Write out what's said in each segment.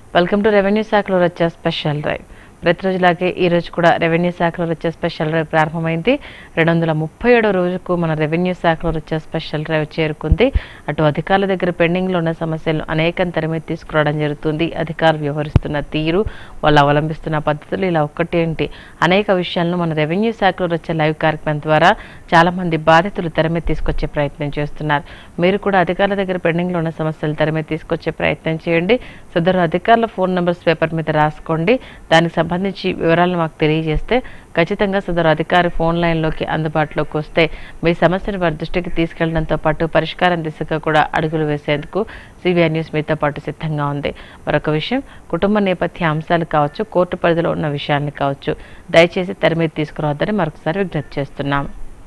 Welcome to revenue శాఖలో వచ్చే special drive ప్రతిరోజులాగే ఈ రోజు కూడా రెవెన్యూ శాఖలో వచ్చే స్పెషల్ డ్రైవ్ ప్రారంభమైంది రెండు వందల ముప్పై ఏడో రోజుకు మన రెవెన్యూ శాఖలో వచ్చే స్పెషల్ డ్రైవ్ చేరుకుంది అటు అధికారుల దగ్గర పెండింగ్లో ఉన్న సమస్యలను అనేకం తరిమి తీసుకురావడం జరుగుతుంది అధికారులు వ్యవహరిస్తున్న తీరు వాళ్ళు అవలంబిస్తున్న పద్ధతులు ఇలా ఒక్కటేంటి అనేక విషయాలను మన రెవెన్యూ శాఖలో వచ్చే లైవ్ కార్యక్రమం ద్వారా చాలా మంది బాధితులు తెరమే తీసుకొచ్చే ప్రయత్నం చేస్తున్నారు మీరు కూడా అధికారుల దగ్గర పెండింగ్లో ఉన్న సమస్యలు తెరమే తీసుకొచ్చే ప్రయత్నం చేయండి సదరు అధికారుల ఫోన్ నెంబర్స్ పేపర్ మీద రాసుకోండి దానికి సంబంధించి వివరాలను మాకు తెలియజేస్తే ఖచ్చితంగా సదరు అధికారి ఫోన్ లైన్లోకి అందుబాటులోకి వస్తే మీ సమస్యను వారి దృష్టికి తీసుకెళ్లడంతో పాటు పరిష్కారం దిశగా కూడా అడుగులు వేసేందుకు సివిఆర్ న్యూస్ మీతో పాటు సిద్ధంగా ఉంది మరొక విషయం కుటుంబ నేపథ్య అంశాలు కావచ్చు కోర్టు పరిధిలో ఉన్న విషయాన్ని కావచ్చు దయచేసి తెర మీద తీసుకురావద్దని మరొకసారి విజ్ఞప్తి చేస్తున్నాం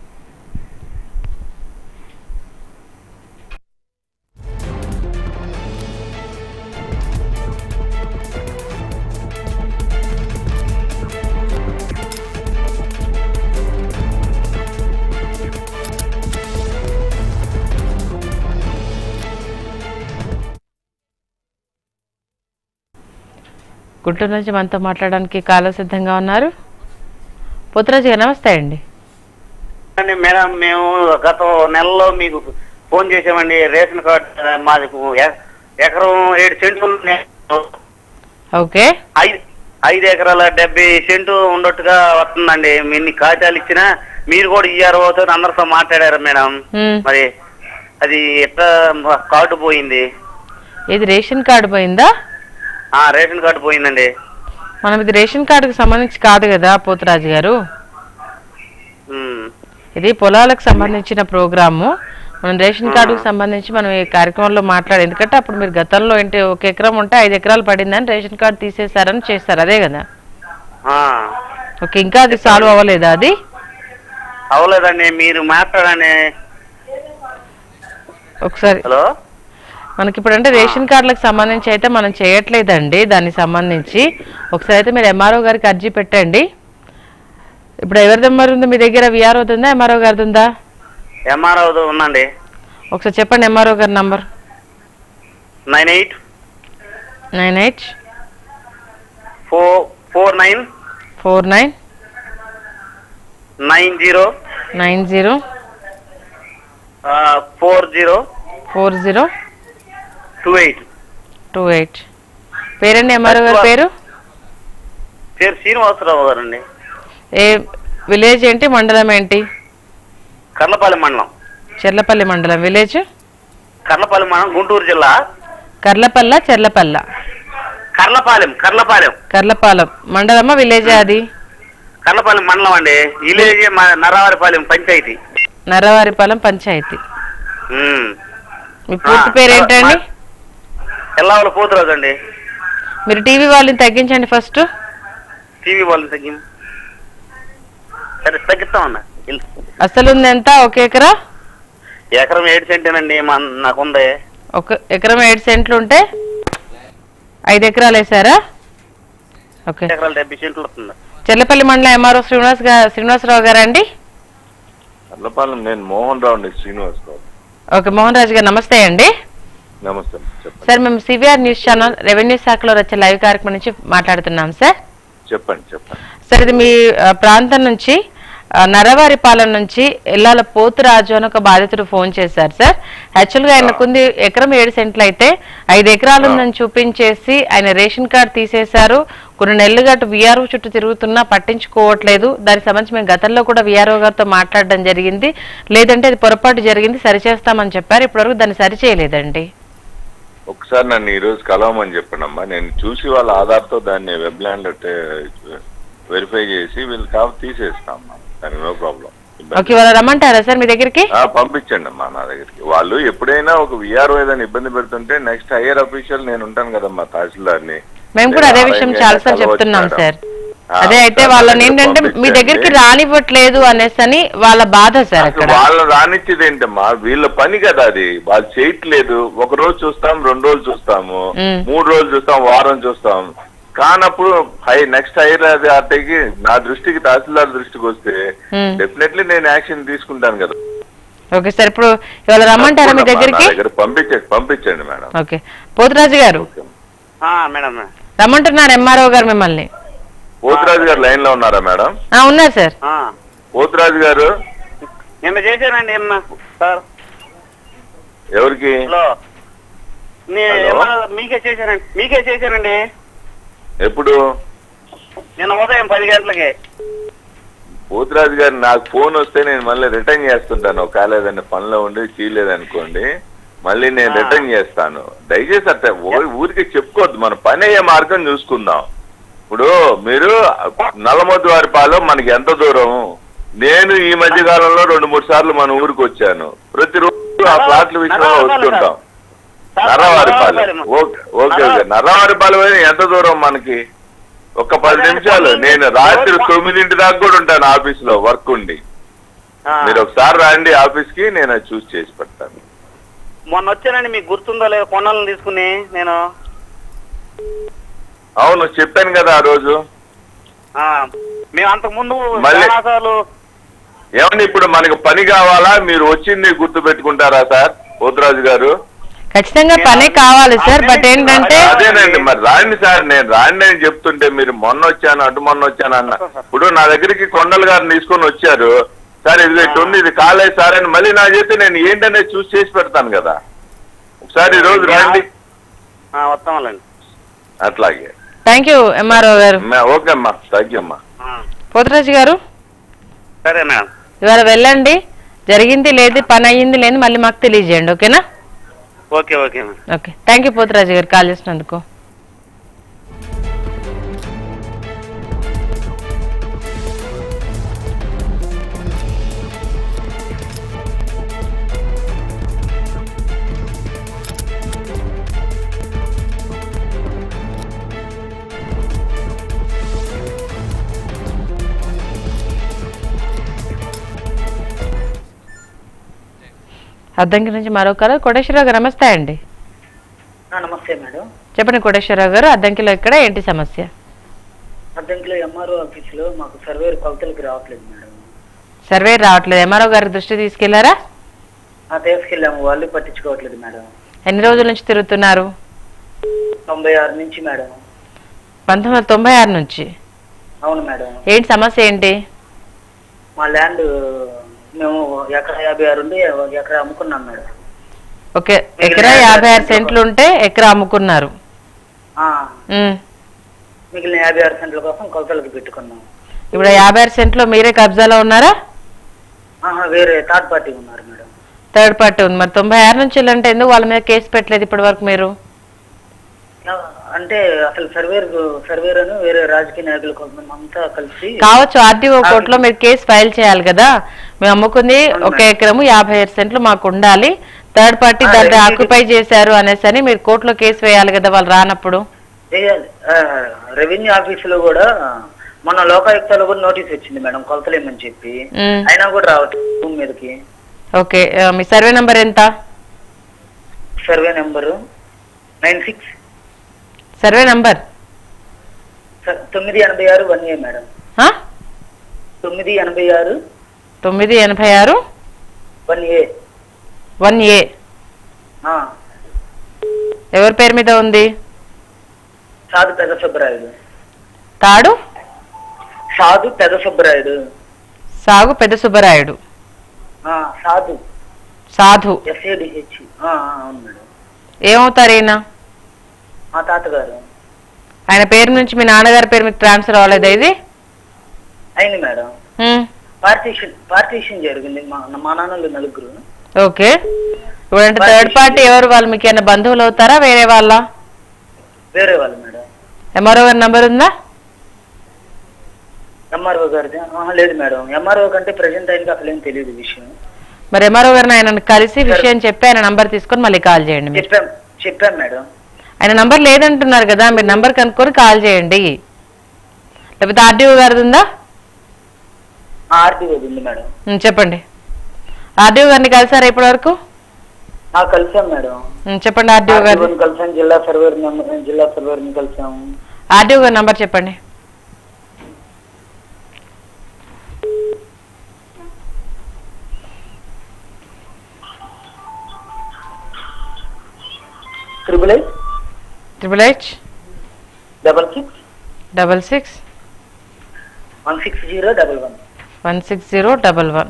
గుంటూరు నుంచి మనతో మాట్లాడడానికి కాల సిద్ధంగా ఉన్నారు పుత్రాజీ గారు నమస్తే అండి అండి మేడం మేము గత నెలలో మీకు ఫోన్ చేసామండి రేషన్ కార్డు మాది ఎ- ఎకరం ఏడు సెంట్లు ఉన్నాయి. ఓకే ఐదు ఐదు ఎకరాల డెబ్బై సెంటు ఉన్నట్టుగా వస్తుందండి ఇన్ని కాగితాలు ఇచ్చినా మీరు కూడా ఇయ్యారు అవుతుంది అందరితో మాట్లాడారు మేడం ఉమ్. మరి అది ఎట్లా కార్డు పోయింది ఇది రేషన్ కార్డు పోయిందా ఆ రేషన్ కార్డు పోయిందండి మనం ఇది రేషన్ కార్డుకి సంబంధించి కాదు కదా పోతురాజు గారు ఉమ్. ఇది పొలాలకు సంబంధించిన ప్రోగ్రాము మనం రేషన్ కార్డుకు సంబంధించి మనం ఈ కార్యక్రమంలో మాట్లాడే ఎందుకంటే అప్పుడు మీరు గతంలో ఏంటి ఒక ఎకరం ఉంటే ఐదు ఎకరాలు పడిందని రేషన్ కార్డు తీసేశారని చేస్తారు అదే కదా ఆ. ఓకే ఇంకా అది సాల్వ్ అవ్వలేదా అది అవలేదండి మీరు మాట్లాడండి ఒకసారి హలో మనకి ఇప్పుడు అంటే రేషన్ కార్డులకు సంబంధించి అయితే మనం చేయట్లేదండి దానికి సంబంధించి ఒకసారి అయితే మీరు ఎంఆర్ఓ గారికి అర్జీ పెట్టండి ఇప్పుడు ఎవరి నెంబర్ ఉంది మీ దగ్గర విఆర్ఓ ఉందా ఎంఆర్ఓ గారిది ఉందా ఎంఆర్ఓ ఉందండి ఒకసారి చెప్పండి ఎంఆర్ఓ గారి number nine eight nine eight four four nine four nine nine zero nine zero four zero four zero two eight two eight పేరండి ఎంఆర్ఓ గారి పేరు పేరు శ్రీనివాసరావు గారండి ఏ విలేజ్ ఏంటి మండలం ఏంటి కర్లపాలెం మండలం చెర్లపల్లి మండలం విలేజ్ కర్లపాలెం మండలం గుంటూరు జిల్లా కర్లపల్ల చెర్లపల్ల కర్లపాలెం కర్లపాలెం కర్లపాలెం మండలమా విలేజా అది కర్లపాలెం మండలం అండి విలేజ్ మా నరవారిపాలెం పంచాయతీ నరవారిపాలెం పంచాయతీ ఉమ్. మీ పూర్తి ఆ, పేరు ఏంటండి మా- ఎల్లావుల పోతురాజు అండి మీరు టీవీ వాళ్ళని తగ్గించండి ఫస్ట్ టీవీ వాళ్ళని తగ్గి సరే తగ్గిస్తామన్నా ఇల్- అసలు ఉంది ఎంత ఒక ఎకరా ఎకరం ఏడు సెంటేనండి మా నాకుంది ఒక ఎకరం ఏడు సెంట్లు ఉంటే ఐదు ఎకరాలు వేసారా ఓకే ఎకరాలు డెబ్బై సెంట్లు వస్తుంది చెర్లపల్లి మండలం ఎంఆర్ఓ శ్రీనివాస్ గా శ్రీనివాసరావు గారా అండి అల్లపాలెం నేను మోహన్ రావు అండి శ్రీనివాస్ రావు ఓకే మోహన్ రాజు గారు నమస్తే అండి నమస్తే చెప్పండి సార్ మేము సివిఆర్ న్యూస్ ఛానల్ రెవెన్యూ శాఖలో వచ్చే లైవ్ కార్యక్రమం నుంచి మాట్లాడుతున్నాం సార్ చెప్పండి చెప్పండి సార్ ఇది మీ ఆ, ప్రాంతం నుంచి ఆ, నరవారిపాలెం నుంచి ఎల్లాల పోతురాజు అని ఒక బాధితుడు ఫోన్ చేశారు సార్ యాక్చువల్గా ఆయనకుంది ఎకరం ఏడు సెంట్లు అయితే ఐదు ఎకరాలు ఉందని చూపించేసి ఆయన రేషన్ కార్డు తీసేశారు కొన్ని నెలలుగా అటు విఆర్ఓ చుట్టూ తిరుగుతున్నా పట్టించుకోవట్లేదు దానికి సంబంధించి మేము గతంలో కూడా విఆర్ఓ గారితో మాట్లాడడం జరిగింది లేదంటే అది పొరపాటు జరిగింది సరిచేస్తామని చెప్పారు ఇప్పటివరకు దాన్ని సరిచేయలేదండి ఒకసారి నన్ను ఈ రోజు కలవమని చెప్పండి అమ్మా నేను చూసి వాళ్ళ ఆధార్తో దాన్ని వెబ్ ల్యాండ్ వెరిఫై చేసి వీళ్ళు కాబట్టి తీసేస్తాం అమ్మా దానికి నో ప్రాబ్లం ఓకే వాళ్ళు రమ్మంటారా సార్ మీ దగ్గరికి పంపించండి అమ్మా నా దగ్గరికి వాళ్ళు ఎప్పుడైనా ఒక విఆర్ఓ ఏదైనా ఇబ్బంది పెడుతుంటే నెక్స్ట్ హయ్యర్ అఫీషియల్ నేను ఉంటాను కదమ్మా తహసీల్దార్ని మేము కూడా అదే నేను విషయం ఆలయంగా చాలా సార్లు కలవచ్చు చెప్తున్నాం మేడం. సార్ ఆ, అదే అయితే సార్ వాళ్ళని దగ్గర ఏంటంటే మీ పంపించండి. దగ్గరికి రానివ్వట్లేదు అనేసి అని వాళ్ళ బాధ సార్ అసలు అక్కడ వాళ్ళు రానిచ్చేది ఏంటమ్మా వీళ్ళ పని కదా అది వాళ్ళు చేయట్లేదు ఒక రోజు చూస్తాం రెండు రోజులు చూస్తాము మ్. మూడు రోజులు చూస్తాం వారం చూస్తాం కానప్పుడు హై నెక్స్ట్ హైర్ అథారిటీకి నా దృష్టికి తహసీల్దార్ దృష్టికి వస్తే మ్. డెఫినెట్లీ నేను యాక్షన్ తీసుకుంటాను కదా ఓకే సార్ ఇప్పుడు ఇవాళ రమ్మంటారా మీ తప్పకుండా దగ్గరికి నా దగ్గర పంపించండి పంపించండి మేడం ఓకే పోతురాజు గారు ఓకే. ఆ, మేడం రమ్మంటున్నారు ఎంఆర్ఓ గారు మిమ్మల్ని పోతురాజు గారు లైన్ లో ఉన్నారా మేడం ఆ, ఉన్నారు సార్ ఆ. పోతురాజు గారు నిన్న చేశానండి నిన్న సార్ ఎవరికి హలో నే- హలో. ఏమన్నా మీకే చేశానండి మీకే చేశానండి ఎప్పుడు నిన్న ఉదయం పది గంటలకి పోతురాజు గారు నాకు ఫోన్ వస్తే నేను మళ్ళీ రిటర్న్ చేస్తుంటాను ఒకవేళ ఏదైనా పనిలో ఉండి చేయలేదనుకోండి మళ్ళీ నేను ఆ. రిటర్న్ చేస్తాను దయచేసి అట్లా ఊ- ఊరికే చెప్పుకోవద్దు మన పని అయ్యే మార్గం చూసుకుందాం ఇప్పుడు మీరు నల్లమొద్దు వారి పాలెం మనకి ఎంత దూరం నేను ఈ మధ్య కాలంలో రెండు మూడు సార్లు మన ఊరికి వచ్చాను ప్రతిరోజు ఆ ప్లాట్ల విషయంలో వస్తుంటాం sir, Narravaripalem Narravaripalem. Okay okay okay Narravaripalem అయితే ఎంత దూరం మనకి ఒక పది నిమిషాలు నేను రాత్రి తొమ్మిదింటి దాకా కూడా ఉంటాను ఆఫీస్ లో వర్క్ ఉండి ఆ. మీరు ఒకసారి రండి ఆఫీస్ కి నేను అది చూసి చేసి పెడతాను మొన్న వచ్చానండి మీకు గుర్తుందో లేదో కొండలను తీసుకుని నేను అవును చెప్పాను కదా ఆ రోజు ఆ, మేము అంతకు ముందు మళ్ళీ- చాలాసార్లు ఏమండి ఇప్పుడు మనకి పని కావాలా మీరు వచ్చింది గుర్తు పెట్టుకుంటారా సార్ పోతురాజు గారు ఖచ్చితంగా పనే కావాలి సార్ బట్ ఏంటంటే అదేనండి మరి రాండి సార్ నేను రాండి అని చెప్తుంటే మీరు మొన్న వచ్చాను అటు మొన్న వచ్చాను అన్న ఇప్పుడు నా దగ్గరికి కొండలు గారిని తీసుకొని వచ్చారు సార్ ఇది ఇటు ఉంది ఇది కాలేదు సార్ అని మళ్ళీ నా చేతి నేను ఏంటనేది చూసి చేసి పెడతాను కదా ఒకసారి ఈ రోజు రండి ఆ, వస్తామండి అట్లాగే థ్యాంక్ యూ ఎంఆర్ఓ గారు మే- ఓకే అమ్మా థ్యాంక్ యూ అమ్మా ఆ, పోతురాజు గారు సరే మేడం ఇవాళ వెళ్ళండి జరిగింది లేదు పని అయ్యింది లేదు మళ్ళీ మాకు తెలియజేయండి ఓకేనా okay okay madam okay thank you Poturaju గారు కాల్ చేసినందుకు అద్దంకి నుంచి మరొకరు కోటేశ్వరరావు గారు నమస్తే అండి ఆ, నమస్తే మేడం చెప్పండి కోటేశ్వరరావు గారు అద్దంకిలో ఇక్కడ ఏంటి సమస్య అద్దంకిలో ఎంఆర్ఓ ఆఫీసులో మాకు సర్వేర్ కొలతలకి రావట్లేదు మేడం సర్వే రావట్లేదు ఎంఆర్ఓ గారి దృష్టి తీసుకెళ్లారా ఆ తీసుకెళ్ళాము వాళ్ళు పట్టించుకోవట్లేదు మేడం ఎన్ని రోజుల నుంచి తిరుగుతున్నారు తొంభై ఆరు నుంచి మేడం పంతొమ్మిది వందల తొంభై ఆరు నుంచి అవును మేడం ఏంటి సమస్య ఏంటి మా ల్యాండ్ మేము ఎకరా యాభై ఆరు ఉండి ఎకరా అమ్ముకున్నాం మేడం ఓకే ఎకరా యాభై ఆరు సెంట్లు ఉంటే ఎకరా అమ్ముకున్నారు ఆ, ఉమ్. మిగిలిన యాభై ఆరు సెంట్ల కోసం కొలతలకి పెట్టుకున్నాం ఇప్పుడు ఆ యాభై ఆరు సెంట్లో మీరే కబ్జాలో ఉన్నారా ఆహా, వేరే థర్డ్ పార్టీ ఉన్నారు మేడం థర్డ్ పార్టీ ఉంది మరి తొంభై ఆరు నుంచి వెళ్ళంటే ఎందుకు వాళ్ళ మీద కేసు పెట్టలేదు ఇప్పటి వరకు మీరు ఆ, అంటే అసలు సర్వేర్ సర్వేర్ అని వేరే రాజకీయ నాయకులు కొంతమంది అంతా కలిసి కావచ్చు ఆర్టీఓ కోర్టులో మీరు కేసు ఫైల్ చేయాలి కదా మేము అమ్ముకుంది అవును ఒక మేడం. ఎకరము యాభై ఆరు సెంట్లు మాకు ఉండాలి థర్డ్ పార్టీ ఆ, దాన్ని రెవెన్యూ ఆక్యుపై చేశారు అనేసి అని మీరు కోర్టులో కేసు వేయాలి కదా వాళ్ళు రానప్పుడు చేయాలి ఆ, రెవెన్యూ ఆఫీసులో కూడా మొన్న లోకాయుక్తలో కూడా నోటీస్ వచ్చింది మేడం కొలతలేమని చెప్పి ఉమ్. అయినా కూడా రావట్లేదు భూమి మీదకి ఓకే ఆ, మీ సర్వే నంబర్ ఎంత survey number nine six survey number తొమ్మిది ఎనభై ఆరు వన్ ఏ మేడం ఆ? తొమ్మిది ఎనభై ఆరు తొమ్మిది ఎనభై ఆరు వన్ ఏ వన్ ఏ ఆ, ఎవరి పేరు మీద ఉంది సాధు పెద సుబ్బరాయుడు తాడు సాధు పెద సుబ్బరాయుడు సాగు పెద్ద సుబ్బరాయుడు ఆ, సాధు సాధు ఎస్ఏడిహెచ్ అవును మేడం ఏమవుతారు ఈయన మా తాతగారు ఆయన పేరు నుంచి మీ నాన్నగారి పేరు మీకు ట్రాన్స్ఫర్ అవ్వలేదా ఇది అయింది మేడం ఉమ్. పార్టీషన్ పార్టీషన్ జరిగింది మా మా నాన్నలు నలుగురు ఓకే ఇప్పుడు అంటే థర్డ్ పార్టీ ఎవరు వాళ్ళు మీకు ఏమైనా బంధువులు అవుతారా వేరే వాళ్ళ వేరే వాళ్ళు మేడం ఎంఆర్ఓ గారి నంబర్ ఉందా ఎంఆర్ఓ గారిది ఆహా, లేదు మేడం ఎంఆర్ఓ కంటే ప్రజెంట్ ఆయనకి అసలు ఏం తెలియదు ఈ విషయం మరి ఎంఆర్ఓ గారిని ఆయన కలిసి విషయం చెప్పి ఆయన నంబర్ తీసుకొని మళ్ళీ కాల్ చేయండి మీరు చెప్పాం చెప్పాం మేడం ఆయన నంబర్ లేదంటున్నారు కదా మీరు నంబర్ కనుక్కొని కాల్ చేయండి లేకపోతే ఆర్డీఓ గారిది ఉందా ఆర్డీఓ ఉంది మేడం ఉమ్, చెప్పండి ఆర్డీఓ గారిని కలిసారా ఇప్పటి వరకు ఆ, కలిసాం మేడం చెప్పండి ఆర్డీఓ గారు ఆర్డీఓని కలిసాం జిల్లా సర్వేర్ నెంబర్ జిల్లా సర్వేర్ని కలిసాం ఆర్డీఓ గారి నంబర్ చెప్పండి triple eight triple H double six double six one six zero double one one six zero double one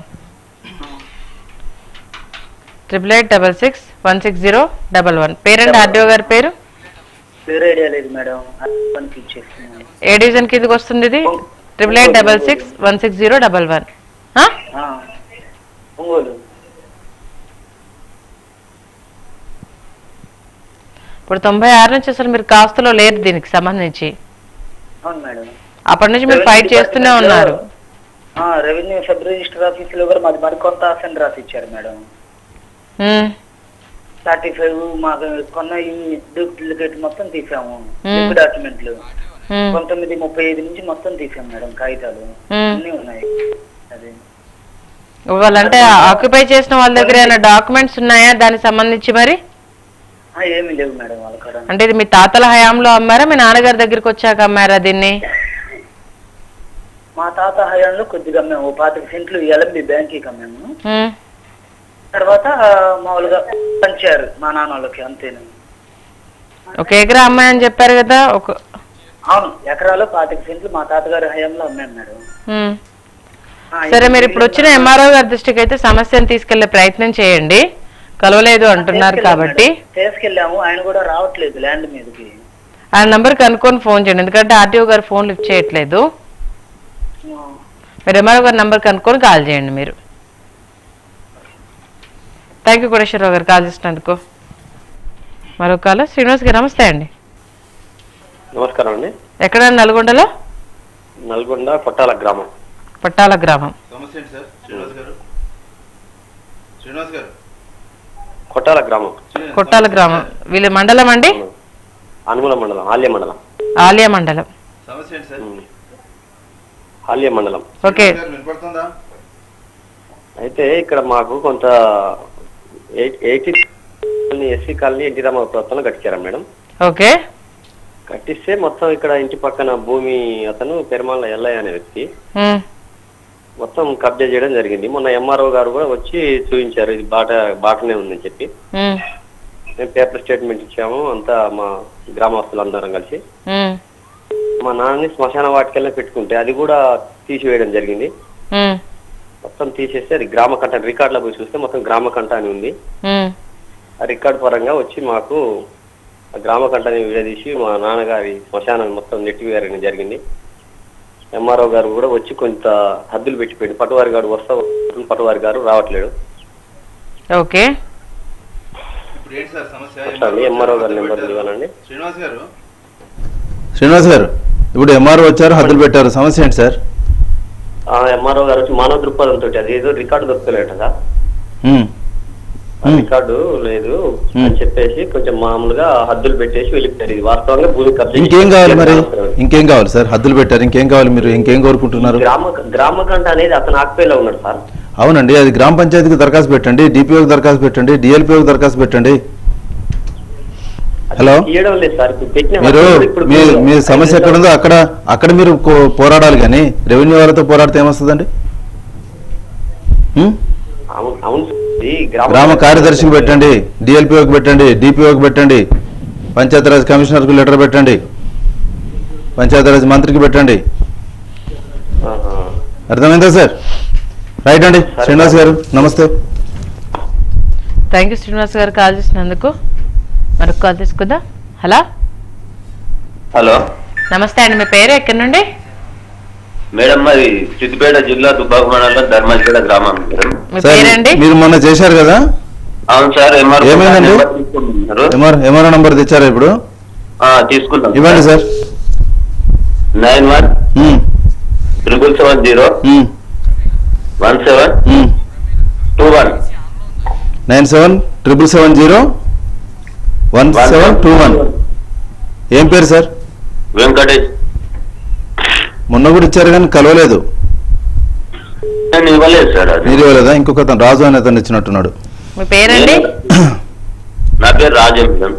triple eight double six one six zero double one పేరెంట్ RDO గారి పేరు వేరే idea లేదు madam పనికి ఇచ్చేస్తున్నాను ఏ division కిందకి వస్తుంది ఇది triple eight double six one six zero double one ఆ, ఒంగోలు ఇప్పుడు తొంభై ఆరు నుంచి అసలు మీరు కాస్తులో లేరు దీనికి సంబంధించి అవును మేడం అప్పటి నుంచి మీరు ఫైట్ చేస్తూనే ఉన్నారు ఆ, రెవెన్యూ సబ్ రిజిస్టర్ ఆఫీస్ లో కూడా మాది మరికొంత ఆసన్ రాసి ఇచ్చారు మేడం ఉమ్, థర్టీ ఫైవ్ మాకు కొన్న ఈ డూప్లికేట్ మొత్తం తీసాము మ్మ్. డాక్యుమెంట్లు ఉమ్, పంతొమ్మిది ముప్పై ఐదు నుంచి మొత్తం తీసాం మేడం కాగితాలు మ్మ్. అన్ని ఉన్నాయి అదే వాళ్ళంటే ఆక్యుపై చేసిన వాళ్ళ దగ్గర ఏమైనా డాక్యుమెంట్స్ ఉన్నాయా దానికి సంబంధించి మరి ఆ, ఏమీ లేవు మేడం వాళ్ళ కాడ అంటే ఇది మీ తాతల హయాంలో అమ్మారా మీ నాన్నగారి దగ్గరికి వచ్చాక అమ్మారా దీన్ని మా తాత హయాంలో కొద్దిగా మేము పాతిక సెంట్లు ఎల్ఎంబి బ్యాంక్కి అమ్మాము ఉమ్, తర్వాత మామూలుగా పంచారు మా నాన్న వాళ్ళకి అంతేను ఒక ఎకరా అమ్మాయని చెప్పారు కదా ఒక అవును ఎకరాలో పాతిక సెంట్లు మా తాతగారి హయాంలో అమ్మాను మేడం ఉమ్. ఆ, సరే మీరు ఇప్పుడు వచ్చిన ఎంఆర్ఓ గారి దృష్టికి అయితే సమస్యను తీసుకెళ్లే ప్రయత్నం చేయండి కలవలేదు అంటున్నారు తీసుకెళ్ళాం కాబట్టి మేడం. తీసుకెళ్ళాము ఆయన కూడా రావట్లేదు ల్యాండ్ మీదకి ఆ నంబర్ కనుక్కొని ఫోన్ చేయండి ఎందుకంటే ఆర్టీఓ గారు ఫోన్ లిఫ్ట్ చేయట్లేదు మీరు ఎంఆర్ఓ గారి నంబర్ కనుక్కొని కాల్ చేయండి మీరు థ్యాంక్ యూ కోటేశ్వరరావు గారు కాల్ చేసినందుకు మరో కాల్ శ్రీనివాస్ గారు నమస్తే అండి నమస్కారం అండి ఎక్కడ నల్గొండలో నల్గొండ కొట్టాల గ్రామం పట్టాల గ్రామం సమస్య ఏంటి సార్ శ్రీనివాస్ గారు శ్రీనివాస్ గారు కొట్టాల గ్రామం శ్రీ- కొట్టాల గ్రామం వీళ్ళ మండలం అండి అనుమల మండలం ఆల్య మండలం ఆలియా మండలం సమస్య ఏంటి సార్ ఉమ్. ఆల్య మండలం ఓకే శ్రీనివాస్ గారు వినపడుతుందా అయితే ఇక్కడ మాకు కొంత eighty SC colony NT Ramarao ప్రభుత్వంలో కట్టించారా మేడం ఓకే కట్టిస్తే మొత్తం ఇక్కడ ఇంటి పక్కన భూమి అతను పెరుమాళ్ళ ఎల్లయ్య అనే వ్యక్తి ఉమ్, మొత్తం కబ్జా చేయడం జరిగింది మొన్న ఎంఆర్ఓ గారు కూడా వచ్చి చూపించారు ఇది బాట బాటనే ఉందని చెప్పి ఉమ్, మేము పేపర్ స్టేట్మెంట్ ఇచ్చాము అంతా మా గ్రామస్తులందరం కలిసి ఉమ్, మా నాన్నని శ్మశాన వాటికెళ్ళి పెట్టుకుంటే అది కూడా తీసివేయడం జరిగింది ఉమ్, మొత్తం తీసేస్తే అది గ్రామ కంట రికార్డులో పోయి చూస్తే మొత్తం గ్రామ కంట అని ఉంది ఉమ్. ఆ రికార్డు పరంగా వచ్చి మాకు ఆ గ్రామ కంటని విడదీసి మా నాన్నగారి శ్మశానం మొత్తం నెట్టివేయడం జరిగింది ఎంఆర్ఓ గారు కూడా వచ్చి కొంత హద్దులు పెట్టిపోయింది పట్టువారి గారు వస్తా పట్టువారి గారు రావట్లేడు ఓకే ఇప్పుడు ఏంటి సార్ సమస్య అట్లా అండి, ఎంఆర్ఓ గారి నెంబర్ ఇవ్వాలండి శ్రీనివాస్ గారు శ్రీనివాస్ గారు ఇప్పుడు ఎంఆర్ఓ వచ్చారు హద్దులు పెట్టారు సమస్య ఏంటి సార్ ఆ ఎంఆర్ఓ గారు వచ్చి మానవ దృక్పథంతో అది ఏదో రికార్డు దొరకలేట కదా ఉమ్, ఆ రికార్డు లేదు అని చెప్పేసి కొంచెం మామూలుగా హద్దులు పెట్టేసి వెళ్ళిపోయారు ఇది వాస్తవంగా భూమి కబ్జా ఇంకేం కావాలి మరి చేసి- ఇంకేం కావాలి సార్ హద్దులు పెట్టారు ఇంకేం కావాలి మీరు ఇంకేం కోరుకుంటున్నారు గ్రామ గ్రామ కంట అనేది అతను ఆక్పేలో ఉన్నాడు సార్ అవునండి అది గ్రామ పంచాయతీకి దరఖాస్తు పెట్టండి డిపిఓకి దరఖాస్తు పెట్టండి డిఎల్పిఓకి దరఖాస్తు పెట్టండి అది హలో? తీయడం లేదు సార్ ఇప్పుడు పెట్టిన మీరు హద్దులు ఇప్పుడు మీ మీ సమస్య ఎక్కడ ఉందో అక్కడ అక్కడ మీరు కో- పోరాడాలి కానీ రెవెన్యూ వాళ్ళతో పోరాడితే ఏమొస్తుందండి ఉమ్? అవును అవును సార్. ఇది గ్రామ కార్యదర్శికి పెట్టండి డిఎల్పిఓకి పెట్టండి డిపిఓకి పెట్టండి పంచాయతీరాజ్ కమిషనర్కి లెటర్ పెట్టండి పంచాయతీరాజ్ మంత్రికి పెట్టండి ఆహా. అర్థమైందా సార్ రైట్ అండి శ్రీనివాస్ గారు నమస్తే థ్యాంక్ యూ శ్రీనివాస్ గారు కాల్ చేసినందుకు మరొక కాల్ తీసుకుందా హలో హలో నమస్తే అండి మీ పేరు ఎక్కడి నుండి మేడం మరి సిద్దిపేట జిల్లా దుబ్బాక మండలం ధర్మజగడ గ్రామం మేడం మీ సార్ పేరండి మీరు మొన్న చేశారు కదా అవును సార్ ఎంఆర్ ఏమైందండి? తీసుకుంటున్నారు ఎంఆర్ ఎంఆర్ఓ నంబర్ తెచ్చారా ఇప్పుడు ఆ, తీసుకున్నాం ఇవ్వండి sir nine one um, triple seven zero um, one seven um. Two one nine seven triple seven zero one seven two one ఏం పేరు సార్ వెంకటేష్ మొన్న కూడా ఇచ్చారు కానీ కలవలేదు నేను ఇవ్వలేదు సార్ అది మీరు ఇవ్వలేదా ఇంకొక అతను రాజు అని అతను ఇచ్చినట్టున్నాడు మీ పేరండి నా పేరు రాజే మేడం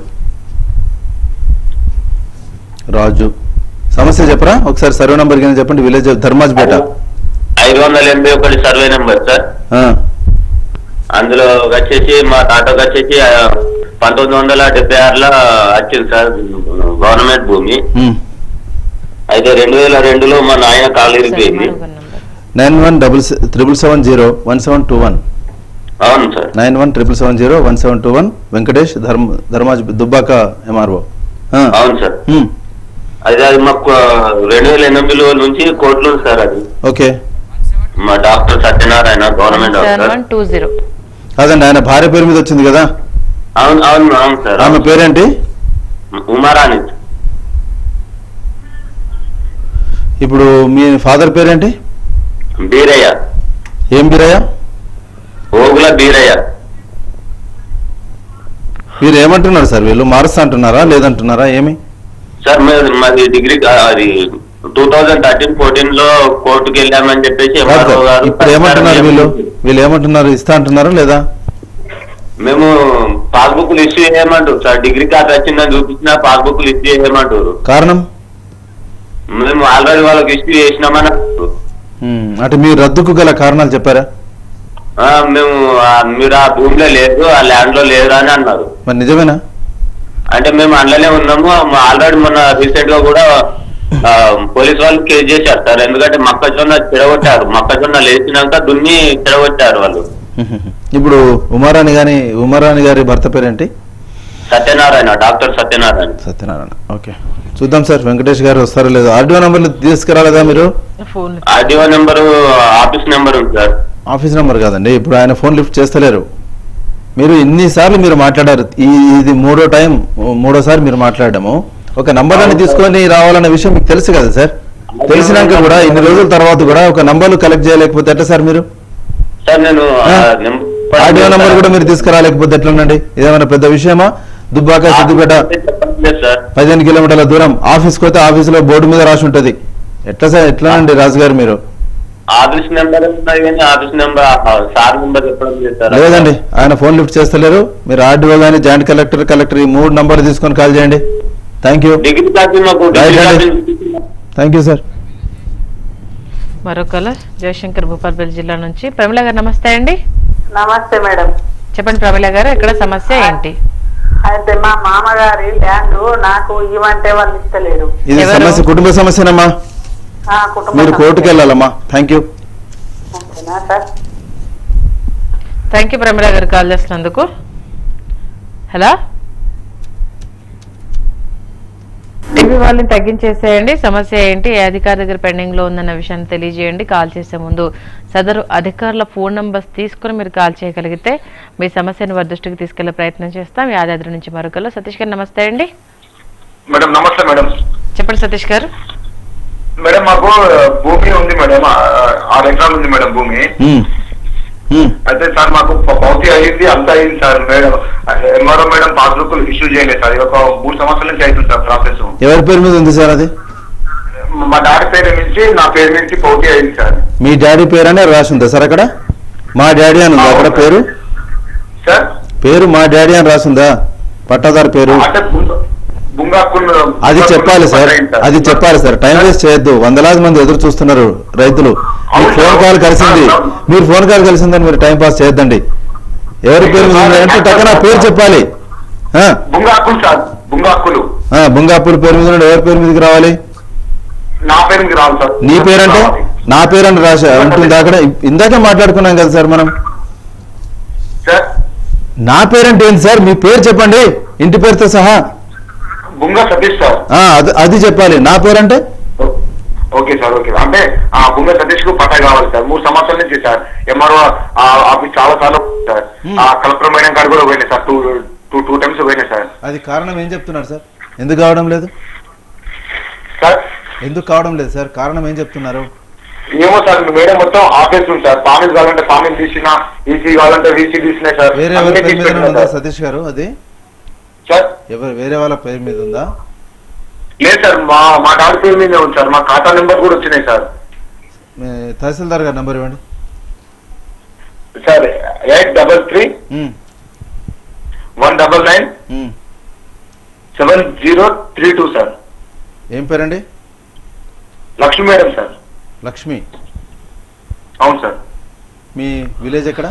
రాజు సమస్య చెప్పరా ఒకసారి సర్వే నంబర్ కింద చెప్పండి విలేజ్ ధర్మాజ్పేట ఐదు వందల ఎనభై ఒకటి సర్వే నెంబర్ సార్ ఆ, అందులో వచ్చేసి మా తాతకు వచ్చేసి ఆ, పంతొమ్మిది వందల డెబ్బై ఆరులో వచ్చింది సార్ గవర్నమెంట్ భూమి ఉమ్, అయితే రెండు వేల రెండులో మా నాయన కాలు ఇరిపోయింది మరొక number nine one double triple seven zero one seven two one అవును sir nine one triple seven zero one seven two one Venkatesh Dharma Dharmaj Dubbaka MRO అవును సార్ అయితే అది మాకు రెండు వేల ఎనిమిదిలో నుంచి కోర్టులో ఉంది సార్ అది ఓకే మా doctor Satyanarayana government seven doctor one two zero కాదండి ఆయన భార్య పేరు మీద వచ్చింది కదా అవును అవును అవును సార్ ఆమె పేరేంటి ఉమారాణి ఇప్పుడు మీ ఫాదర్ పేరేంటి బీరయ్య ఏం బీరయ్య ఓగుల బీరయ్య మీరు ఏమంటున్నారు సార్ వీళ్ళు మారుస్తా అంటున్నారా లేదంటున్నారా ఏమి సార్ మాది మాది డిగ్రీ కా- అది టూ థౌజండ్ థర్టీన్ ఫోర్టీన్ లో కోర్టుకి వెళ్ళామని చెప్పేసి కాదు MRO సార్, గారు ఇప్పుడు ఏమంటున్నారు వీళ్ళు వీళ్ళు ఏమంటున్నారు ఇస్తా అంటున్నారా లేదా మేము పాస్బుక్ ఇష్యూ చేయమంటారు సార్ డిగ్రీ కార్డ్ వచ్చిందని చూపించిన పాస్బుక్ ఇష్యూ చేయమంటారు కారణం మేము ఆల్రెడీ వాళ్ళకి ఇష్యూ చేసినామని అంటారు. ఉమ్, అంటే మీరు రద్దుకు గల కారణాలు చెప్పారా ఆ, మేము ఆ, మీరు ఆ భూమిలో లేదు ఆ ల్యాండ్ లో లేరు అని అన్నారు మరి నిజమేనా అంటే మేము అందులోనే ఉన్నాము ఆల్రెడీ మొన్న రీసెంట్ గా కూడా ఆ, పోలీస్ వాళ్ళు కేసు చేశారు సార్ ఎందుకంటే మొక్కజొన్న చెడగొట్టారు మొక్కజొన్న లేచినాక దున్ని చెడగొట్టారు వాళ్ళు ఇప్పుడు ఉమారాణి గాని ఉమారాణి గారి భర్త పేరేంటి సత్యనారాయణ డాక్టర్ సత్యనారాయణ సత్యనారాయణ ఓకే చూద్దాం సార్ వెంకటేష్ గారు వస్తారో లేదో ఆర్డీఓ నంబర్లు తీసుకురాలేదా మీరు phone RDO number office number ఉంది సార్ ఆఫీస్ నెంబర్ కాదండి ఇప్పుడు ఆయన ఫోన్ లిఫ్ట్ చేస్తలేరు మీరు ఇన్నిసార్లు మీరు మాట్లాడారు ఈ ఇది మూడో టైం మూడోసారి మీరు మాట్లాడము ఒక నంబర్ అని తీసుకొని రావాలన్న విషయం మీకు తెలుసు కదా సార్ తెలిసినాక కూడా ఇన్ని రోజుల తర్వాత కూడా ఒక నంబర్లు కలెక్ట్ చేయలేకపోతే ఎట్లా సార్ మీరు సార్ నేను ఆ ఆ? నెంబర్ ఆర్డీఓ నంబర్ కూడా మీరు తీసుకురాలేకపోతే ఎట్లుండండి ఇదేమైనా పెద్ద విషయమా దుబ్బాక సిద్దిపేట చెప్పలేదు సార్ పదిహేను కిలోమీటర్ల దూరం ఆఫీస్కి పోతే ఆఫీసులో బోర్డు మీద రాసి ఉంటది ఎట్లా సార్ ఎట్లా అండి రాజు గారు మీరు ఆఫీస్ నెంబర్ ఉన్నది కానీ ఆఫీస్ నెంబర్ సార్ నెంబర్ చెప్పడం లేదు సార్ లేదండి ఆయన ఫోన్ లిఫ్ట్ చేస్తలేరు మీరు ఆర్డీఓ కానీ జాయింట్ కలెక్టర్ కలెక్టర్ ఈ మూడు నంబర్లు తీసుకొని కాల్ చేయండి థ్యాంక్ యూ డిగ్రీ కాపీ మాకు రైట్ డిగ్రీ అండి. కాపీ థ్యాంక్ యూ సార్ మరొకల జయశంకర్ భూపాల్పల్లి జిల్లా నుంచి ప్రమిళ గారు నమస్తే అండి నమస్తే మేడం చెప్పండి ప్రమిళ గారు ఎక్కడ సమస్య ఏంటి అయితే మా మామగారి ల్యాండ్ నాకు ఇవ్వంటే వాళ్ళు ఇస్తలేరు ఇది ఎవరు? సమస్య కుటుంబ సమస్యనమ్మా ఆ కుటుంబం మీరు కోర్టుకు వెళ్ళాలమ్మా థ్యాంక్ యూ ఓకేనా సార్ థ్యాంక్ యూ ప్రమిళ గారు కాల్ చేసినందుకు హలో టీవీ వాళ్ళని తగ్గించేసేయండి సమస్య ఏంటి ఏ అధికారి దగ్గర పెండింగ్ లో ఉందన్న విషయాన్ని తెలియజేయండి కాల్ చేసే ముందు సదరు అధికారుల ఫోన్ నంబర్స్ తీసుకుని మీరు కాల్ చేయగలిగితే మీ సమస్యను వారి దృష్టికి తీసుకెళ్లే ప్రయత్నం చేస్తాం యాదాద్రి నుంచి మరొకరు సతీష్ గారు నమస్తే అండి మేడం నమస్తే మేడం చెప్పండి సతీష్ గారు మేడం మాకు భూమి ఉంది మేడం ఆ- ఆరు ఎకరాలు ఉంది మేడం భూమి ఉమ్. ఉమ్. అయితే సార్ మాకు ప- పౌతి అయింది అంతా అయింది sir madam MRO madam passbook issue చేయలేదు సార్ ఇది ఒక మూడు సంవత్సరాల నుంచి అవుతుంది సార్ ప్రాసెస్ ఎవరి పేరు మీద ఉంది సార్ అది మా డాడీ పేరు నుంచి నా పేరు నుంచి పౌతి అయింది సార్ మీ డాడీ పేరు అనే రాసి ఉందా సార్ అక్కడ మా డాడీ అని ఉందా అక్కడ పేరు సార్ పేరు మా డాడీ అని రాసిందా పట్టాదారు పేరు అంటే బుంగ- బుంగాకుల్ అది చెప్పాలి సార్ అది చెప్పాలి సార్ టైం వేస్ట్ చేయొద్దు వందలాది మంది ఎదురు చూస్తున్నారు రైతులు మీరు ఫోన్ కాల్ కలిసింది మీరు ఫోన్ కాల్ కలిసిందని మీరు టైం పాస్ చేయొద్దండి ఎవరి పేరు మీద ఉంది అంటే టక్కన పేరు చెప్పాలి ఆ, బుంగాకుల్ సార్ బుంగాకులు ఆ, బుంగాపూర్ పేరు మీద ఉన్నాడు ఎవరి పేరు మీదకి రావాలి నా పేరు మీద రాదు సార్ నీ పేరంటే నా పేరంటే రాశా ఉంటుంది అక్కడ ఇందాకే మాట్లాడుకున్నాం కదా సార్ మనం సార్ నా పేరంటే ఏంటి సార్ మీ పేరు చెప్పండి ఇంటి పేరుతో సహా బుంగా సతీష్ సార్ ఆ, అది- అది చెప్పాలి నా పేరంటే ఓకే సార్ ఓకే అంటే ఆ బుంగ సతీష్ కు పట్టా కావాలి సార్ మూడు సంవత్సరాల నుంచి సార్ ఎంఆర్ఓ ఆఫీస్ చాలా సార్లు సార్ ఆ కలెక్టర్ మేడం కాడ కూడా పోయినాయి sir two two two times పోయినాయి సార్ అది కారణం ఏం చెప్తున్నారు సార్ ఎందుకు కావడం లేదు సార్ ఎందుకు కావడం లేదు సార్ కారణం ఏం చెప్తున్నారు ఏమో సార్ మేడం మొత్తం ఆఫీస్ ఉంది సార్ ఫామిల్ కావాలంటే ఫామిల్ తీసిన ఈసీ కావాలంటే వీసీ తీసినాయి సార్ వేరే అన్నీ ఎవరి పేరు తీసి మీద పెట్టినాయి ఉందా సార్. సతీష్ గారు అది సార్ ఎవరు వేరే వాళ్ళ పేరు మీద ఉందా లేదు సార్ మా మా డాడీ పేరు మీదే ఉంది సార్ మా ఖాతా నెంబర్ కూడా వచ్చినాయి సార్ మీ తహసీల్దార్ గారి నంబర్ ఇవ్వండి sir eight double three um, one double nine um. Seven zero three two sir ఏం పేరండి లక్ష్మీ మేడం సార్ లక్ష్మి అవును సార్ మీ విలేజ్ ఎక్కడ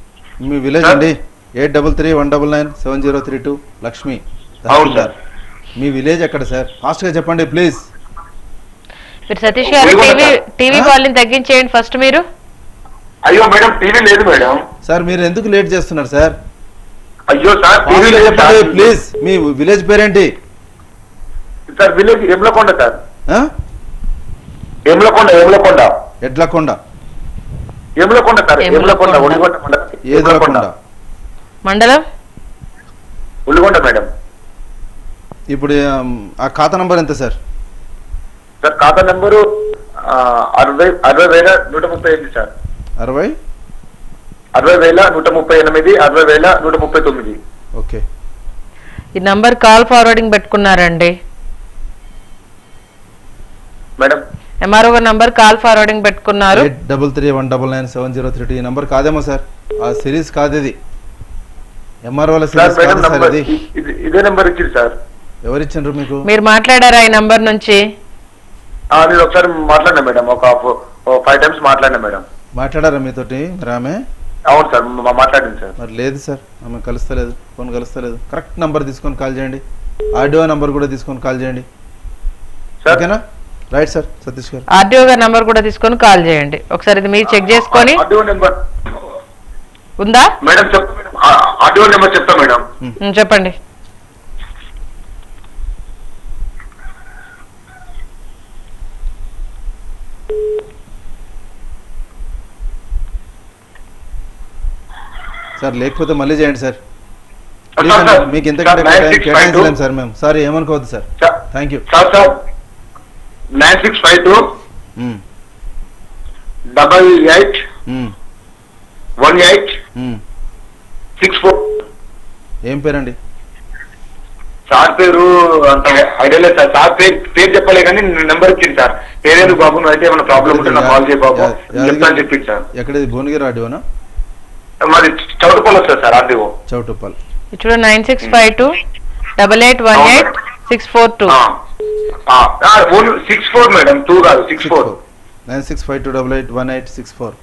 మీ విలేజ్ సార్? అండి eight double three one double nine seven zero three two Lakshmi అవును sir మీ village ఎక్కడ సార్ ఫాస్ట్గా చెప్పండి ప్లీజ్ మీరు సతీష్ గారు టీవీ టీవీ వాల్యూమ్ తగ్గించేయండి ఫస్ట్ మీరు అయ్యో మేడం టీవీ లేదు మేడం సార్ మీరు ఎందుకు లేట్ చేస్తున్నారు సార్ అయ్యో సార్ టీవీ ఫాస్ట్గా లేదు చెప్పండి సార్. ప్లీజ్ మీ విలేజ్ పేరేంటి సార్ విలేజ్ ఎమ్లకొండ సార్ ఆ? ఎమ్లకొండ ఎమ్లకొండ ఎడ్లకొండ ఎమ్లకొండ సార్ ఎమ్లకొండ. ఎమ్లకొండ ఒడిగొండ మండలం. ఏదలకొండ మండలం ఉల్లిగొండ మేడం ఇప్పుడు ఆమ్, ఆ ఖాతా నంబర్ ఎంత సార్ సార్ ఖాతా నెంబరు ఆ, అరవై అరవై వేల నూట ముప్పై ఎనిమిది సార్ అరవై అరవై వేల నూట ముప్పై ఎనిమిది అరవై వేల నూట ముప్పై తొమ్మిది ఓకే ఈ నంబర్ కాల్ ఫార్వర్డింగ్ పెట్టుకున్నారండి మేడం ఎంఆర్ఓ గారు నంబర్ కాల్ ఫార్వర్డింగ్ పెట్టుకున్నారు eight double three one double nine seven zero three two ఈ నంబర్ కాదేమో సార్ ఆ సిరీస్ కాదు ఇది ఎంఆర్ వాళ్ళ సార్ సిరీస్ మేడం కాదు సార్ నంబర్ ఇది ఇది- ఇదే నెంబర్ ఇచ్చింది సార్ ఎవరిచ్చిండ్రు మీకు మీరు మాట్లాడారా ఈ నంబర్ నుంచి ఆ, నేను ఒకసారి మాట్లాడినా మేడం ఒక ఫైవ్ టైమ్స్ మాట్లాడినా మేడం మాట్లాడారా మీతోటి మరి ఆమె అవును సార్ మా- మాట్లాడింది సార్ మరి లేదు సార్ ఆమె కలుస్తలేదు ఫోన్ కలుస్తలేదు కరెక్ట్ నంబర్ తీసుకొని కాల్ చేయండి ఆడియో నంబర్ కూడా తీసుకొని కాల్ చేయండి సార్ ఓకేనా రైట్ సార్ సతీష్ గారు ఆర్టీఓ గారి నంబర్ కూడా తీసుకొని కాల్ చేయండి ఒకసారి ఇది మీరు చెక్ చేసుకొని ఆడియో నెంబర్ ఉందా మేడం చెప్తా మేడం ఆ, ఆడియో నెంబర్ చెప్తా మేడం ఉం, చెప్పండి సార్ లేకపోతే మళ్ళీ చేయండి సార్ సార్, ప్లీజ్ సార్, అండి, మీకు ఇంతకంటే సార్, టైం 9652 కేటాయించలేము సార్ మేము సారీ ఏమనుకోవద్దు sir sir, thank you sir sir nine six five two double eight one eight six four ఏం పేరండి సార్ పేరు అంత ఐడియా లేదు సార్ సార్ పేరు పేరు చెప్పలే కానీ నెంబర్ ఇచ్చింది సార్ పేరేందుకు బాబు నువ్వు అయితే ఏమైనా ప్రాబ్లం ఉంటే నాకు కాల్ చేయ బాబు యా- యా- చెప్తాను చెప్పింది సార్ ఎక్కడది భువనగిరి ఆడియోనా మరి చౌటుపల్లి వస్తుంది సార్ ఆర్డీఓ చౌటుప్పల్ ఇప్పుడు nine six five two double eight one eight six four two six four madam two కాదు six four nine six five two double eight one eight six four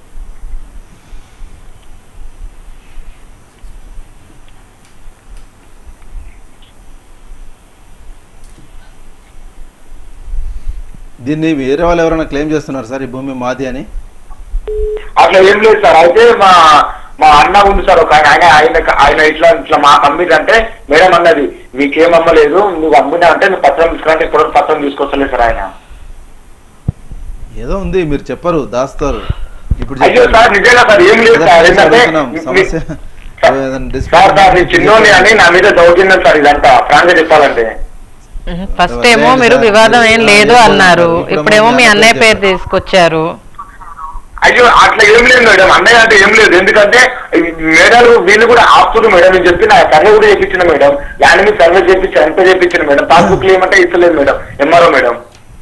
దీన్ని వేరే వాళ్ళు ఎవరైనా క్లెయిమ్ చేస్తున్నారు సార్ ఈ భూమి మాది అని అట్లా ఏం లేదు సార్ అయితే మా మా అన్న ఉంది సార్ ఒక ఆయన ఆయన ఆయన ఇట్లా ఇట్లా మా అమ్మిది అంటే మేడం అన్నది మీకేం అమ్మలేదు నువ్వు అమ్మినా అంటే నువ్వు పత్రం తీసుకురంటే ఇప్పుడు పత్రం తీసుకొస్తలేదు సార్ ఆయన ఏదో ఉంది మీరు చెప్పరు దాస్తారు ఇప్పుడు అయ్యో సార్ నిజంగా సార్ ఏం లేదు సార్ ఏంటంటే అడుగుతున్నాం, సమస్య ఏదైనా dispute సార్ సార్ నేను చిన్నోని అని నా మీద దౌర్జన్యం సార్ ఇదంతా ఫ్రాంక్ గా చెప్పాలంటే ఫస్ట్ ఏమో మీరు వివాదం ఏం లేదు అన్నారు ఇప్పుడేమో మీ అన్నయ్య పేరు తీసుకొచ్చారు అయ్యో అట్లా ఏం లేదు మేడం అన్నయ్య అంటే ఏం లేదు ఎందుకంటే ఈ మేడాలు వీళ్ళు కూడా ఆపుతున్నారు మేడం నేను చెప్పి నా సర్వే కూడా చేయించిన మేడం ల్యాండ్ మీద సర్వే చేయించి ఎంత చేయించిన మేడం పాస్బుక్ ఏమంటే ఇస్తలేదు మేడం ఎంఆర్ఓ మేడం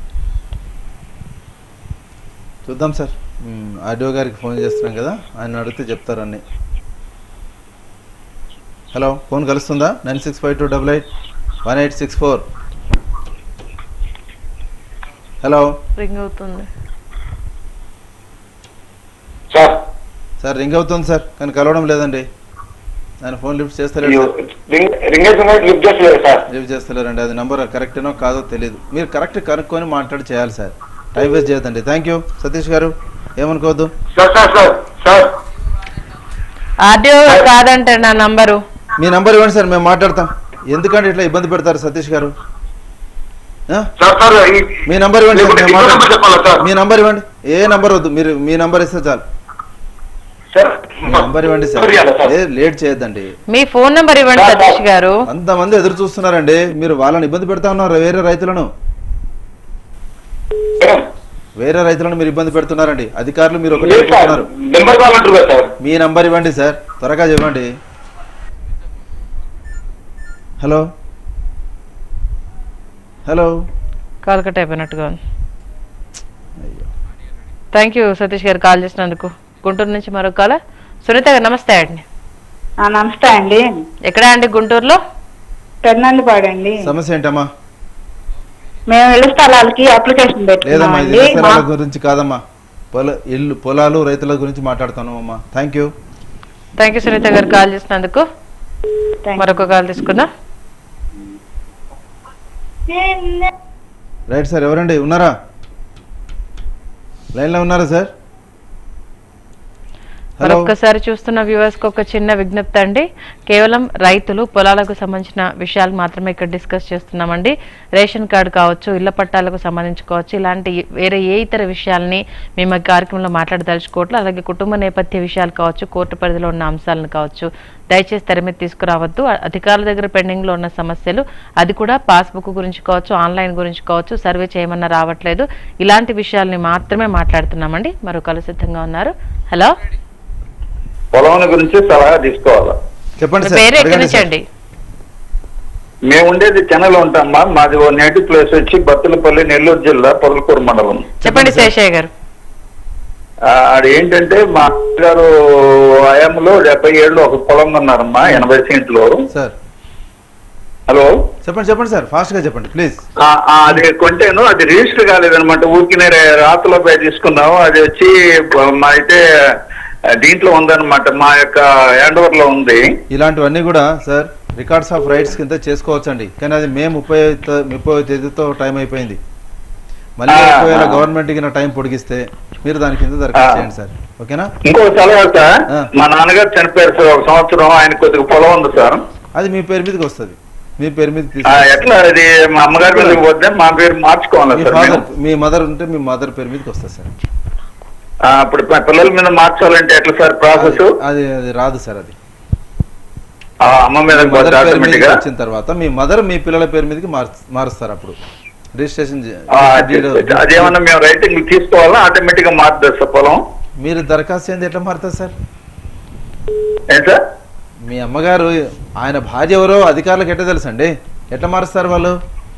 చూద్దాం సార్ మ్, ఆడియో గారికి ఫోన్ చేస్తున్నాం కదా ఆయన అడిగితే చెప్తారు అన్ని హలో ఫోన్ కలుస్తుందా nine six five two double eight one eight six four hello ring అవుతుంది సార్ సార్ రింగ్ అవుతుంది సార్ కానీ కలవడం లేదండి ఆయన ఫోన్ లిఫ్ట్ చేస్తలేడు అయ్యో, సార్. రింగ్ రింగ్ అయితే లిఫ్ట్ చేస్తలేదు సార్ లిఫ్ట్ చేస్తలేరండి అది నంబర్ కరెక్టేనో కాదో తెలియదు మీరు కరెక్ట్ కనుక్కొని మాట్లాడి చేయాలి సార్ టైం వేస్ట్ చేయొద్దండి థ్యాంక్ యూ సతీష్ గారు ఏమనుకోవద్దు sir sir sir sir RDO కాదంటే నా నంబరు మీ నంబర్ ఇవ్వండి సార్ మేము మాట్లాడతాం ఎందుకంటే ఇట్లా ఇబ్బంది పెడతారు సతీష్ గారు ఆ? సార్ సార్ ఈ- మీ నంబర్ ఇవ్వండి సార్, లేకుంటే మేము ఇంకో నెంబర్ మాట్లాడతాం. చెప్పాలా సార్ మీ నంబర్ ఇవ్వండి ఏ నంబర్ వద్దు మీరు మీ నంబర్ ఇస్తే చాలు సార్ మీ నంబర్ ఇవ్వండి సార్ నెంబర్ ఇవ్వాలా సార్? ఏ, లేట్ చేయొద్దండి మీ ఫోన్ నంబర్ ఇవ్వండి సార్, సతీష్ గారు అంతమంది ఎదురు చూస్తున్నారండి మీరు వాళ్ళని ఇబ్బంది పెడతా ఉన్నారు వేరే రైతులను మేడం, వేరే రైతులను మీరు ఇబ్బంది పెడుతున్నారండి అధికారులు మీరు ఒకటే లేదు సార్ అనుకుంటున్నారు నెంబర్ కావాలంటారు కదా సార్ మీ నంబర్ ఇవ్వండి సార్ త్వరగా ఇవ్వండి హలో హలో కాల్ కట్ అయిపోయినట్టుగా ఉంది అయ్యో థ్యాంక్ యూ సతీష్ గారు కాల్ చేసినందుకు గుంటూరు నుంచి మరో కాల సునీత గారు నమస్తే అండి ఆ, నమస్తే అండి ఎక్కడ అండి గుంటూరులో పెద్దనందిపాడండి సమస్య ఏంటమ్మా మేము ఇళ్ల స్థలాలకి అప్లికేషన్ లేదమ్మా ఇది పెట్టుకున్నామండి వ్యవసాయాల మా- గురించి కాదమ్మా పొల ఇల్లు పొలాలు రైతుల గురించి మాట్లాడుతున్నాం అమ్మా thank you thank you Sunitha గారు కాల్ చేసినందుకు Thank you. మరొక కాల్ తీసుకుందాం రైట్ సార్ ఎవరండి ఉన్నారా లైన్లో ఉన్నారా సార్ హలో మరొక్కసారి చూస్తున్న వ్యూవర్స్ కి ఒక చిన్న విజ్ఞప్తి అండి కేవలం రైతులు పొలాలకు సంబంధించిన విషయాలు మాత్రమే ఇక్కడ డిస్కస్ చేస్తున్నామండి రేషన్ కార్డు కావచ్చు ఇళ్ల పట్టాలకు సంబంధించుకోవచ్చు ఇలాంటి వేరే ఏ ఇతర విషయాల్ని మేము ఈ కార్యక్రమంలో మాట్లాడదలుచుకోవట్లేదు అలాగే కుటుంబ నేపథ్య విషయాలు కావచ్చు కోర్టు పరిధిలో ఉన్న అంశాలను కావచ్చు దయచేసి తెర మీద తీసుకురావద్దు అ- అధికారుల దగ్గర పెండింగ్ లో ఉన్న సమస్యలు అది కూడా పాస్బుక్ గురించి కావచ్చు ఆన్లైన్ గురించి కావచ్చు సర్వే చేయమన్నా రావట్లేదు ఇలాంటి విషయాల్ని మాత్రమే మాట్లాడుతున్నామండి మరొకరు సిద్ధంగా ఉన్నారు హలో పొలం గురించి సలహా తీసుకోవాలి చెప్పండి మీ సార్ పేరు ఎక్కడి అడగండి నుంచి సార్. అండి మేము ఉండేది చెన్నైలో ఉంటామా మాది ఓ నేటివ్ ప్లేస్ వచ్చి బత్తులపల్లి నెల్లూరు జిల్లా పొదలకూరు మండలం చెప్పండి శేషయ్య గారు ఆ, అది ఏంటంటే మా గారు హయాంలో డెబ్బై ఏళ్ళు ఒక పొలం ఉన్నారమ్మా ఎనభై సెంట్లు సార్ హలో చెప్పండి చెప్పండి సార్ ఫాస్ట్ గా చెప్పండి ప్లీజ్ ఆ, ఆ, అది కొంటేను అది రిజిస్టర్ కాలేదన్నమాట ఊరికినే రాతలో పై తీసుకున్నాము అది వచ్చి బ- మా అయితే ఆ, దీంట్లో ఉందన్నమాట మా యొక్క హ్యాండ్ ఓవర్ లో ఉంది ఇలాంటివన్నీ కూడా సార్ రికార్డ్స్ ఆఫ్ రైట్స్ కింద చేసుకోవచ్చండి కానీ అది మే ముప్పై త- ముప్పై తేదీతో టైం అయిపోయింది మళ్ళీ ఆ, ఒకవేళ ఆ. గవర్నమెంట్ కింద టైం పొడిగిస్తే మీరు దాని కింద దరఖాస్తు ఆ. చేయండి సార్ ఓకేనా ఇంకో సలహా సార్ ఆ. మా నాన్నగారు చనిపోయారు సార్ ఒక సంవత్సరం ఆయన కొద్దిగా పొలం ఉంది సార్ అది మీ పేరు మీదకి వస్తుంది మీ పేరు మీద ఆ, తీసుకు ఎట్లా అది మా అమ్మగారి మీద పోతే మా పేరు మార్చుకోవాలా మీ సార్ ఫాదర్ మేము? మీ మదర్ ఉంటే మీ మదర్ పేరు మీదకి వస్తుంది సార్ ఆ, ఇప్పుడు ప- పిల్లల మీద మార్చాలంటే ఎట్లా సార్ ప్రాసెస్ అది- అది అది రాదు సార్ అది ఆ, అమ్మ మీద మీ మదర్ పేరు ఆటోమేటిక్ మీదకి గా వచ్చిన తర్వాత మీ మదర్ మీ పిల్లల పేరు మీదకి మార్- మారుస్తారు అప్పుడు రిజిస్ట్రేషన్ చే- ఆ, డీడ్- అదేమన్నా మేము రైటింగ్ తీసుకోవాలా ఆటోమేటిక్ గా మారుతుంది సార్ పొలం మీరు దరఖాస్తు చేయండి ఎట్లా మారుతుంది సార్ ఏం సార్ మీ అమ్మగారు ఆయన భార్య ఎవరో అధికారులకు ఎట్లా తెలుసండి ఎట్లా మారుస్తారు వాళ్ళు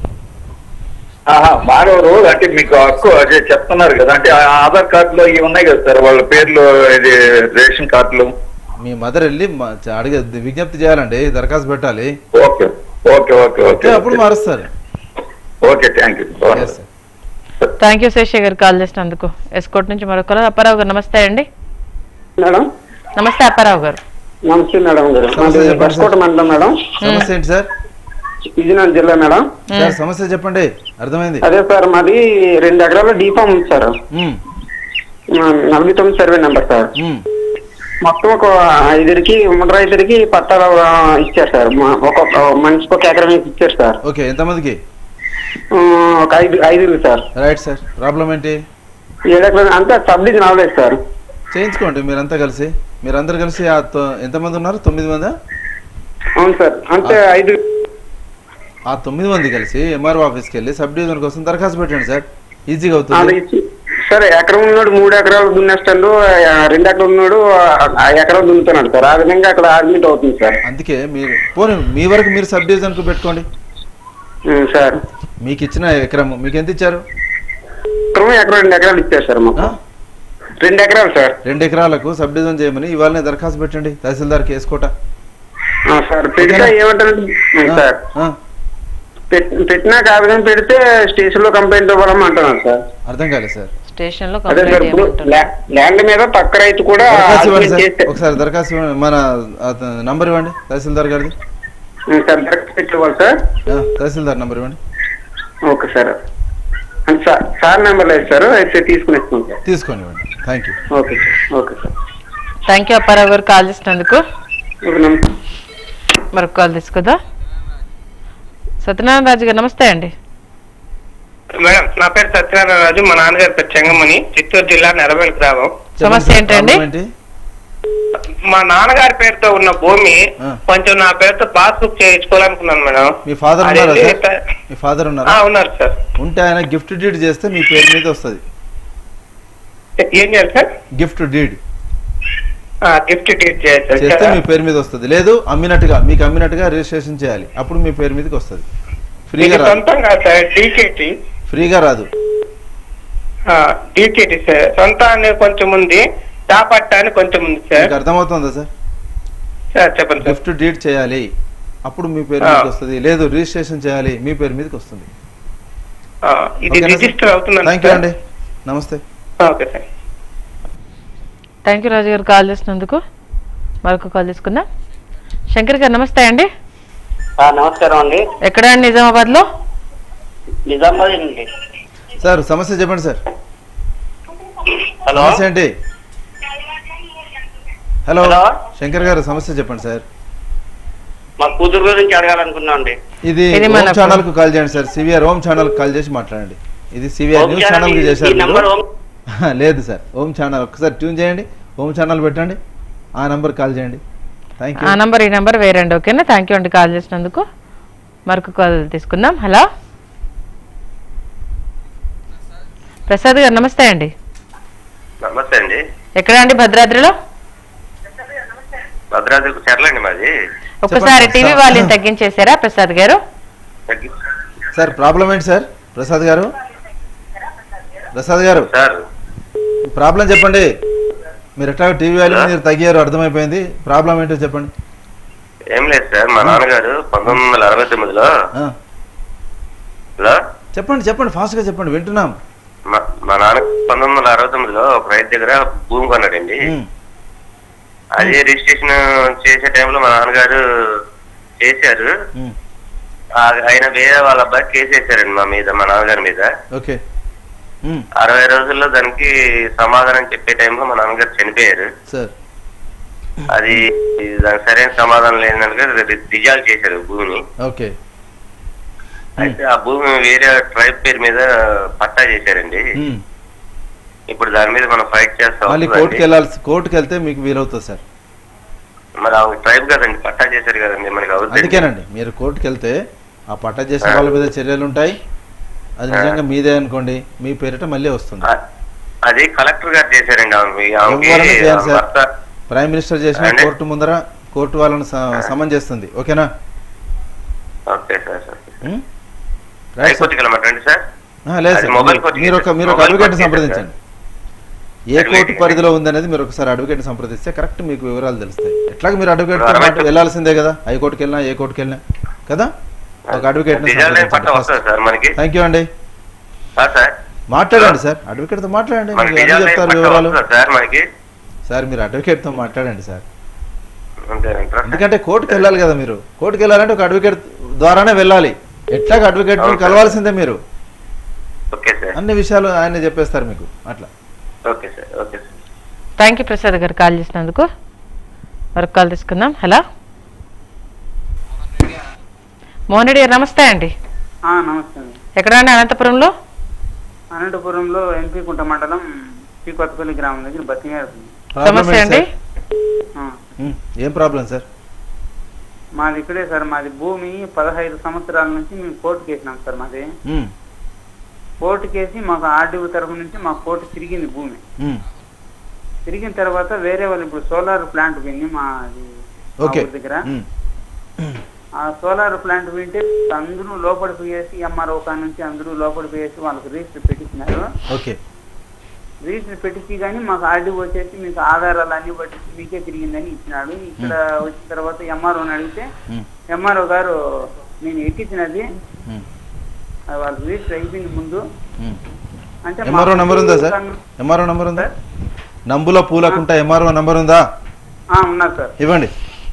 ఆహా, మారవరు అంటే మీకు హక్కు అదే చెప్తున్నారు కదా అంటే ఆ ఆధార్ కార్డులో ఇవి ఉన్నాయి కదా సార్ వాళ్ళ పేర్లు ఇది రేషన్ కార్డులు మీ మదర్ వెళ్ళి మా- చ- అడిగే విజ్ఞప్తి చేయాలండి దరఖాస్తు పెట్టాలి ఓకే ఓకే ఓకే ఓకే అప్పుడు మారుస్తారు okay thank you Yes, sir. Thank you Seshaiah గారు కాల్ చేసినందుకు ఎస్కోట్ నుంచి మరొకరు అప్పారావు గారు నమస్తే అండి మేడం నమస్తే అప్పారావు గారు నమస్తే మేడం గారు సమస్య మాది చెప్పండి బస్కోట సార్. మండలం మేడం సమస్య ఏంటి సార్ విజయనగరం జిల్లా మేడం సార్ సమస్య చెప్పండి అర్థమైంది అదే సార్ మాది రెండు ఎకరాల డీఫామ్ ఉంది సార్ మ్మ్. మా నలభై తొమ్మిది సర్వే నెంబర్ సార్ మ్మ్. మొత్తం ఒక ఐదురికి ఉమ్మడి రైతులకి పట్టాలు ఆ, ఇచ్చారు సార్ మా- ఒక్కొక్క మనిషికి ఒక ఎకరం వేసి ఇచ్చారు సార్ ఓకే ఎంతమందికి ఆ, ఒక ఐదు ఐదుగురు సార్ రైట్ సార్ ప్రాబ్లం ఏంటి ఏడు ఎకరాలు అంతా సబ్ డివిజన్ అవ్వలేదు సార్ చేయించుకోండి మీరంతా కలిసి మీరందరూ కలిసి ఆ తొ- ఎంతమంది ఉన్నారు తొమ్మిది మందా అవును సార్ అంతే ఐదు ఆ తొమ్మిది మంది కలిసి ఎంఆర్ఓ ఆఫీస్కి వెళ్ళి సబ్ డివిజన్ కోసం దరఖాస్తు పెట్టండి సార్ ఈజీగా అది అవుతుంది ఇచ్చి సరే ఎకరం ఉన్నాడు మూడు ఎకరాలు దున్నేస్తాడు ఆ, రెండు ఎకరాలు ఉన్నాడు ఆ- ఆ ఎకరం దున్నుతున్నాడు సార్ ఆ విధంగా అక్కడ అడ్మిట్ అవుతుంది సార్ అందుకే మీరు పోనీ మీ వరకు మీరు సబ్ డివిజన్కు పెట్టుకోండి ఉం, సార్ మీకు ఇచ్చిన ఎకరం మీకు ఎంత ఇచ్చారు ఎకరం ఎకరం రెండు ఎకరాలు ఇచ్చారు సార్ మాకు ఆ? రెండు ఎకరాలు సార్ రెండు ఎకరాలకు సబ్ డివిజన్ చేయమని ఇవాళనే దరఖాస్తు పెట్టండి తహసీల్దార్కి వేసుకోట ఆ, సార్ పెడితే ఏమంటారు సార్ ఆ, పెట్- పెట్టినా కాగితం పెడితే స్టేషన్ లో కంప్లైంట్ ఇవ్వాలని అంటున్నారు సార్ అర్థం కాలేదు సార్ స్టేషన్ లో అదే సార్ కంప్లైంట్ ఇప్పుడు చేయమంటున్నారు ల్యా- ల్యాండ్ మీద పక్క రైతు కూడా దరఖాస్తు ఇవ్వండి argument సార్ చేస్తే ఒకసారి దరఖాస్తు ఇవ్వండి మన అత- నంబర్ ఇవ్వండి తహసీల్దార్ గారిది ఉం, సార్ దరఖాస్తు పెట్టుకోవాలి సార్ ఆ, తహసీల్దార్ నంబర్ ఇవ్వండి ఓకే సార్ అంటే సార్ సార్ నెంబర్ లేదు సార్ అయితే తీసుకుని ఇస్తాం సార్ తీసుకోండి ఇవ్వండి thank you okay sir okay sir thank you Apparao గారు కాల్ చేసినందుకు ఓకే నమస్తే మరొక కాల్ తీసుకుందా సత్యనారాయణ రాజు గారు నమస్తే అండి మేడం నా పేరు సత్యనారాయణ రాజు మా నాన్నగారి పేరు చెంగమణి చిత్తూరు జిల్లా నెరవేలు గ్రామం సమస్య ఏంటండి ప్రాబ్లం ఏంటి మా నాన్నగారి పేరుతో ఉన్న భూమి ఆ. కొంచెం నా పేరుతో పాస్బుక్ చేయించుకోవాలనుకున్నాను మేడం మీ ఫాదర్ అది ఉన్నారా ఏంటి? సార్ మీ ఫాదర్ ఆ, ఉన్నారా ఉన్నారు సార్ ఉంటే ఆయన గిఫ్ట్ డీడ్ చేస్తే మీ పేరు మీద వస్తుంది ఏం చేయాలి sir gift deed gift deed చేయాలి చేస్తే సార్ మీ పేరు మీద వస్తుంది లేదు అమ్మినట్టుగా మీకు అమ్మినట్టుగా రిజిస్ట్రేషన్ చేయాలి అప్పుడు మీ పేరు మీదకి వస్తుంది ఫ్రీగా ఇది రాదు సొంతం కాదు సార్ డీకేటీ ఫ్రీగా రాదు డీకేటీ సార్ సొంతాన్ని కొంచెం ఉంది చాపట్ట అని కొంచెం ఉంది సార్ మీకు అర్థమవుతుందా సార్ సార్ చెప్పండి సార్ గిఫ్ట్ డీడ్ చేయాలి అప్పుడు మీ పేరు ఆ. మీదకి వస్తుంది లేదు రిజిస్ట్రేషన్ చేయాలి మీ పేరు మీదకి వస్తుంది ఆ, ఇది రిజిస్టర్ అవుతుందండి థ్యాంక్ యూ అండి నమస్తే okay sir thank you Raju గారు కాల్ చేసినందుకు మరొక కాల్ తీసుకుందాం శంకర్ గారు నమస్తే అండి నమస్కారం అండి ఎక్కడ అండి నిజామాబాద్ లో నిజామాబాద్ అండి సార్ సమస్య చెప్పండి సార్ హలో సమస్య ఏంటి హలో హలో. శంకర్ గారు సమస్య చెప్పండి సార్ మా కూతురు గురించి అడగాలనుకున్నాం అండి ఇది ఇది ఓం మనకు- ఛానల్ కు కాల్ చేయండి సార్ సివిఆర్ ఓం ఛానల్ కు కాల్ చేసి మాట్లాడండి ఇది CVR Om news channel channel కి ఈ- చేశారు ఈ నంబర్ మీరు. ఓం- లేదు సార్ ఓం ఛానల్ ఒకసారి ట్యూన్ చేయండి ఓం ఛానల్ పెట్టండి ఆ నంబర్ కాల్ చేయండి థ్యాంక్ ఆ యూ నంబర్ ఈ నంబర్ వేరండి ఓకేనా థ్యాంక్ యూ అండి కాల్ చేసినందుకు మరొక కాల్ తీసుకుందాం హలో ప్రసాద్ గారు నమస్తే అండి నమస్తే అండి ఎక్కడ అండి భద్రాద్రిలో భద్రాద్రి చెర్లండి మాది ఒకసారి చెప్పండి, టీవీ సార్. వాళ్ళని తగ్గించేశారా ప్రసాద్ గారు సార్ ప్రాబ్లం ఏంటి సార్ ప్రసాద్ గారు ప్రసాద్ గారు సార్ ప్రాబ్లం చెప్పండి మీరు ఎట్లా టీవీ వాళ్ళు మీరు తగ్గారు అర్థమైపోయింది ప్రాబ్లం ఏంటో చెప్పండి ఏం లేదు సార్ మా నాన్నగారు పంతొమ్మిది వందల అరవై తొమ్మిదిలో ఆ, హలో చెప్పండి చెప్పండి ఫాస్ట్ గా చెప్పండి వింటున్నాం మా- మా నాన్న పంతొమ్మిది వందల అరవై తొమ్మిదిలో ఒక రైతు దగ్గర భూమి కొన్నాడండి ఉమ్, అది రిజిస్ట్రేషన్ చేసే టైంలో మా నాన్నగారు చేశారు ఉమ్, ఆ- ఆయన వేరే వాళ్ళ అబ్బాయి కేసు వేశారండి మా మీద మా నాన్నగారి మీద ఓకే ఉమ్, అరవై రోజుల్లో దానికి సమాధానం చెప్పే టైంలో మా నాన్నగారు చనిపోయారు సార్ అది దానికి సరైన సమాధానం లేదనగా రిజాల్వ్ చేశారు భూమిని ఓకే అయితే ఆ భూమి వేరే ట్రైబ్ పేరు మీద పట్టా చేశారండి ఉమ్, ఇప్పుడు దాని మీద మనం ఫైట్ చేస్తాం మళ్ళీ కోర్టుకి వెళ్ళాల్సి కోర్టుకి వెళ్తే మీకు వీలవుతుంది సార్ మరి ఆ ట్రైబ్ కదండి పట్టా చేశారు కదండి మనకి అవుతుంది అందుకేనండి మీరు కోర్టుకి వెళ్తే ఆ పట్ట చేసిన వాళ్ళ మీద చర్యలు ఉంటాయి అది నిజంగా మీదే అనుకోండి మీ పేరిట మళ్ళీ వస్తుంది అది కలెక్టర్ గారు చేశారండి ఆమెకి ఆమెకి ఎవరైనా చేయాలి సార్ భర్త ప్రైమ్ మినిస్టర్ చేసిన అండి? కోర్టు ముందర కోర్టు వాళ్ళని స- సమన్ చేస్తుంది ఓకేనా okay sir sir um? Right sir. హైకోర్టుకి వెళ్ళమంటండి సార్ ఆ, లేదు అది సార్ మొబైల్ మీరు- కోర్టుకి మీరు ఒక మీరు ఒక మొబైల్ అడ్వకేట్ కోర్టుకి సంప్రదించండి ఏ అడ్వకేట్ కోర్టు కి. పరిధిలో ఉందనేది మీరు ఒకసారి అడ్వకేట్ సంప్రదిస్తే కరెక్ట్ మీకు వివరాలు తెలుస్తాయి ఎట్లాగ మీరు అడ్వకేట్ ఇప్పుడు అరవై- వెళ్ళాల్సిందే కదా హైకోర్టుకి వెళ్ళినా ఏ కోర్టుకి వెళ్ళినా కదా ఒక అడ్వకేట్ డిజైన్ పట్టా వస్తుంది సార్ మనకి థ్యాంక్ యూ అండి ఆ, సార్ మాట్లాడండి సార్ అడ్వకేట్తో మాట్లాడండి మనకి మీకు అన్ని డిజైన్ చెప్తారు పట్టా వివరాలు వస్తుందా సార్ మనకి సార్ మీరు అడ్వకేట్తో మాట్లాడండి సార్ అంతేనంటారా ఎందుకంటే కోర్టుకి వెళ్ళాలి కదా మీరు కోర్టుకి వెళ్ళాలంటే ఒక అడ్వకేట్ ద్వారానే వెళ్ళాలి ఎట్లాగ అడ్వకేట్ అవును సార్. కలవాల్సిందే మీరు ఓకే సార్ అన్ని విషయాలు ఆయన చెప్పేస్తారు మీకు అట్లా okay sir okay sir thank you Prasad గారు కాల్ చేసినందుకు మరొక కాల్ తీసుకుందాం హలో మోహన్ రెడ్డి గారు నమస్తే అండి ఆ, నమస్తే అండి ఎక్కడ అండి అనంతపురంలో అనంతపురంలో ఎంపీ కుంట మండలం పి కొత్తపల్లి గ్రామం దగ్గర బతిగారు ప్రాబ్లం సమస్య ఏంటి అండి సార్? ఉమ్, ఏం ప్రాబ్లం సార్ మాది ఇక్కడే సార్ మాది భూమి పదహైదు సంవత్సరాల నుంచి మేము కోర్టుకి వేసినాం సార్ మాది ఉమ్, కోర్టుకి వేసి మాకు ఆర్డీఓ తరఫు నుంచి మా కోర్టు తిరిగింది భూమి ఉమ్, తిరిగిన తర్వాత వేరే వాళ్ళు ఇప్పుడు సోలార్ ప్లాంట్ విని మాది మా ఓకే ఊరి దగ్గర ఉమ్, ఆ సోలార్ ప్లాంట్ వింటే అందరూ లోపలికి పోయేసి ఎంఆర్ఓ కా నుంచి అందరూ లోపలికి పోయేసి వాళ్ళకి రిజిస్టర్ పెట్టించినారు ఓకే రిజిస్టర్ పెట్టించి కానీ మాకు ఆర్డీ వచ్చేసి మీకు ఆధారాలు అన్ని బట్టి మీకే తిరిగిందని ఇచ్చినాడు ఇక్కడ వచ్చిన తర్వాత ఎంఆర్ఓని అడిగితే ఉమ్, ఎంఆర్ఓ గారు నేను ఎక్కించినది ఉమ్, అది వాళ్ళు రిజిస్టర్ అయిపోయింది ముందు ఉమ్. అంటే ఎంఆర్ఓ నంబర్ ఉందా సార్ ఎంఆర్ఓ నంబర్ ఉందా నంబుల పూలకుంట ఎంఆర్ఓ నంబర్ ఉందా ఉన్నారు సార్ ఇవ్వండి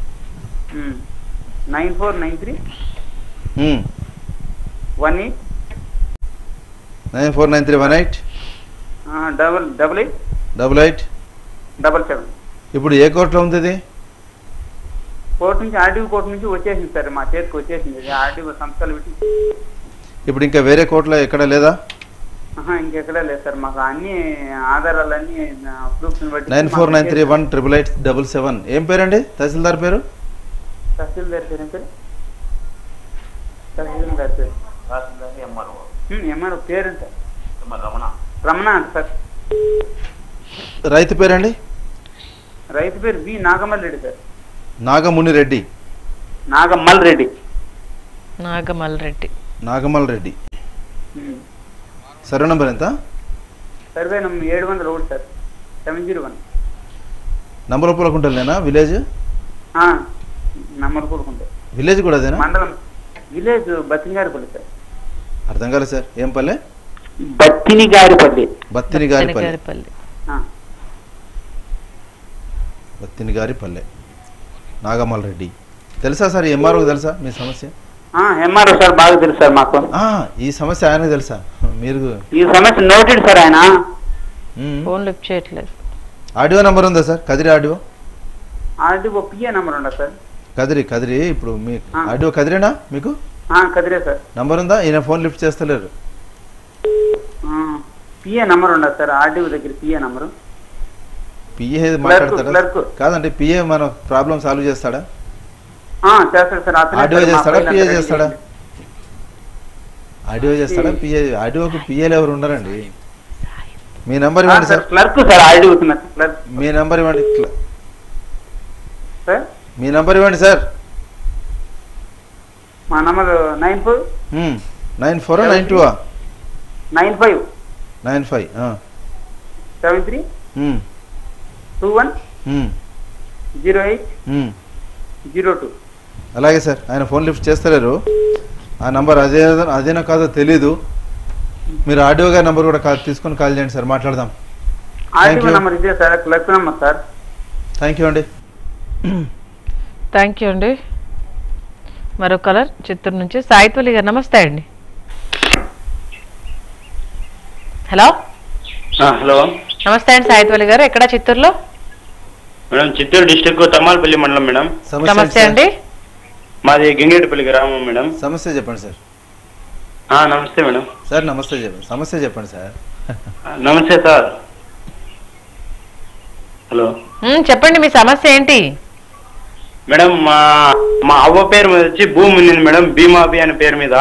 nine four nine three um, one eight nine four nine three one eight double double eight double eight double seven ఇప్పుడు ఏ కోర్టులో ఉంది ఇది కోర్టు నుంచి ఆర్డీఓ కోర్టు నుంచి వచ్చేసింది సార్ మా చేతికి వచ్చేసింది ఆర్డీఓ సంస్థలు పెట్టి ఇప్పుడు ఇంకా వేరే కోర్టులో ఎక్కడ లేదా ఆహా, ఇంకెక్కడా లేదు సార్ మాకు అన్ని ఆధారాలన్నీ ప్రూఫ్స్ బట్టి nine four nine three one triple eight double seven ఏం పేరండి తహసీల్దార్ పేరు తహసీల్దార్ పేరు ఏం పేరు తహసీల్దార్ పేరు ఎంఆర్ఓ పేరు ఎంత రమణ రమణ అంట సార్ రైతు పేరండి రైతు పేరు V Nagamal Reddy sir Nagamuni Reddy Nagammal Reddy Nagamal Reddy Nagamal Reddy survey number ఎంత సర్వే నంబర్ ఏడు వందల ఒకటి sir seven zero one number పూలకుంటలేనా విలేజ్ నంబర్ కూడుకుంటే విలేజ్ కూడా అదేనా మండలం విలేజ్ బతింగారిపల్లి సార్ అర్థం కాలేదు సార్ ఏం పల్లె బత్తిని గారిపల్లి బత్తిని గారి పల్లె శనగారిపల్లి బత్తిని గారి పల్లె నాగమల్ రెడ్డి తెలుసా సార్ ఎంఆర్ఓకి తెలుసా మీ సమస్య ఎంఆర్ఓ సార్ బాగా తెలుసు సార్ మాకు ఆ, ఈ సమస్య ఆయనకు తెలుసా మీరు ఈ సమస్య నోటెడ్ సార్ ఆయన ఫోన్ లిఫ్ట్ చేయట్లేదు ఆడియో నెంబర్ ఉందా సార్ కదిరి ఆడియో అది ఒక పిఏ నెంబర్ ఉండదు సార్ కదిరి కదిరి ఇప్పుడు మీ ఆ. ఆడియో కదిరేనా మీకు ఆ, కదిరే సార్ నంబర్ ఉందా ఈయన ఫోన్ లిఫ్ట్ చేస్తలేరు పిఏ నెంబర్ ఉండదు సార్ ఆర్డీఓ దగ్గర పిఏ నెంబరు పిఏ మాట్లాడతాడా clerk. కాదండి పిఏ మన ప్రాబ్లం సాల్వ్ చేస్తాడా ఆ, చేస్తాడు సార్ అతనే ఆడియో సార్ మా చేస్తాడా ఫైల్ పిఏ అంతా చేస్తాడా ready ఆడియో చేస్తాడా పిఏ ఆడియోకి పిఏలు ఎవరు ఉండరండి మీ నంబర్ ఆ, ఇవ్వండి sir sir clerk sir RDO ఉన్నారు క్లర్క్ మీ నంబర్ ఇవ్వండి క్ల- సార్ మీ నంబర్ ఇవ్వండి సార్ మా number nine four nine four nine two nine five nine five seven three two one zero eight zero two అలాగే సార్ ఆయన ఫోన్ లిఫ్ట్ చేస్తలేరు ఆ నంబర్ అదే అదేనా కాదో తెలీదు మీరు ఆడియో గారి నంబర్ కూడా కాల్ తీసుకొని కాల్ చేయండి సార్ మాట్లాడదాం థ్యాంక్ ఆర్డీఓ యూ నెంబర్ ఇదే sir clerk number sir thank you అండి థ్యాంక్ యూ అండి మరో కలర్ చిత్తూరు నుంచి సాయిత్వలి గారు నమస్తే అండి హలో హలో నమస్తే అండి సాయిత్వలి గారు ఎక్కడ చిత్తూరులో మేడం చిత్తూరు డిస్టిక్ తమ్మాలపల్లి మండలం మేడం నమస్తే అండి మాది గంగేటిపల్లి గ్రామం మేడం సమస్య చెప్పండి సార్ ఆ, నమస్తే మేడం సార్ నమస్తే చెప్పండి సమస్య చెప్పండి సార్ ఆ, నమస్తే సార్ హలో మ్మ్, చెప్పండి మీ సమస్య ఏంటి మేడం మా మా అవ్వ పేరు మీద వచ్చి భూమి ఉంది మేడం భీమాబి అనే పేరు మీద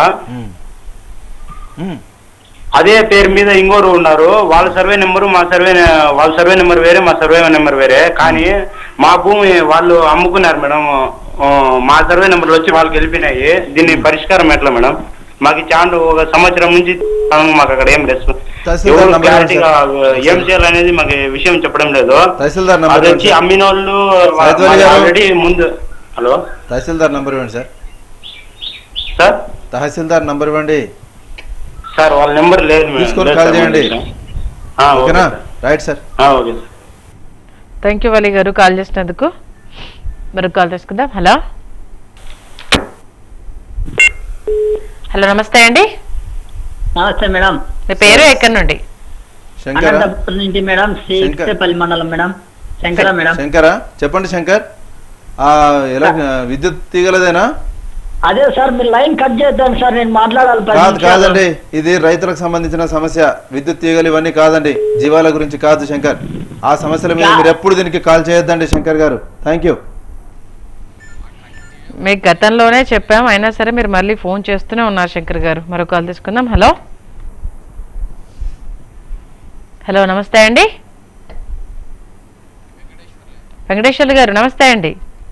అదే పేరు మీద ఇంకోరు ఉన్నారు వాళ్ళ సర్వే నెంబరు మా సర్వే వాళ్ళ సర్వే నెంబర్ వేరే మా సర్వే నెంబర్ వేరే కానీ మా భూమి వాళ్ళు అమ్ముకున్నారు మేడం ఆ, మా సర్వే నెంబర్లు వచ్చి వాళ్ళకి వెళ్ళిపోయినాయి దీన్ని పరిష్కారం ఎట్లా మేడం మాకు చాండు ఒక సంవత్సరం నుంచి మాకు అక్కడ ఏం రెస్పాన్స్ తహసీల్దార్ ఎవరు నంబర్ ఇవ్వండి క్లారిటీగా సార్. ఏం చేయాలనేది మాకు విషయం చెప్పడం లేదు తహసీల్దార్ నంబర్ అది ఇవ్వండి వచ్చి సార్. అమ్మిన వాళ్ళు సైదువలి గారు. ఆల్రెడీ ముందు హలో తహసీల్దార్ నంబర్ ఇవ్వండి సార్ సార్ తహసీల్దార్ నంబర్ ఇవ్వండి సార్ వాళ్ళ నెంబర్ లేదు మేడం. తీసుకొని లేదు కాల్ సార్ చేయండి మన దగ్గర. ఆ, ఓకే ఓకేనా సార్. రైట్ సార్ ఆ, okay sir thank you Vali గారు కాల్ చేసినందుకు మరొక కాల్ తీసుకుందాం హలో హలో నమస్తే అండి నమస్తే మేడం మీ పేరు ఎక్కడి నుండి శంకర అనంతపురం నుంచి మేడం శ్రీపల్లి మండలం మేడం శంకర మేడం శంకరా చెప్పండి శంకర్ ఆ ఎలా విద్యుత్ తీగలదేనా అదే సార్ మీరు లైన్ కట్ చేద్దాం సార్ నేను మాట్లాడాలి పది కాదు నిమిషాలు. కాదండి ఇది రైతులకు సంబంధించిన సమస్య విద్యుత్ తీగలు ఇవన్నీ కాదండి జీవాల గురించి కాదు శంకర్ ఆ సమస్యల మీద మీరు ఎప్పుడు దీనికి కాల్ చేయొద్దండి శంకర్ గారు థ్యాంక్ యూ మీకు గతంలోనే చెప్పాం అయినా సరే మీరు మళ్ళీ ఫోన్ చేస్తూనే ఉన్నారు శంకర్ గారు మరొక కాల్ తీసుకుందాం హలో హలో నమస్తే అండి వెంకటేశ్వర్లు గారు నమస్తే అండి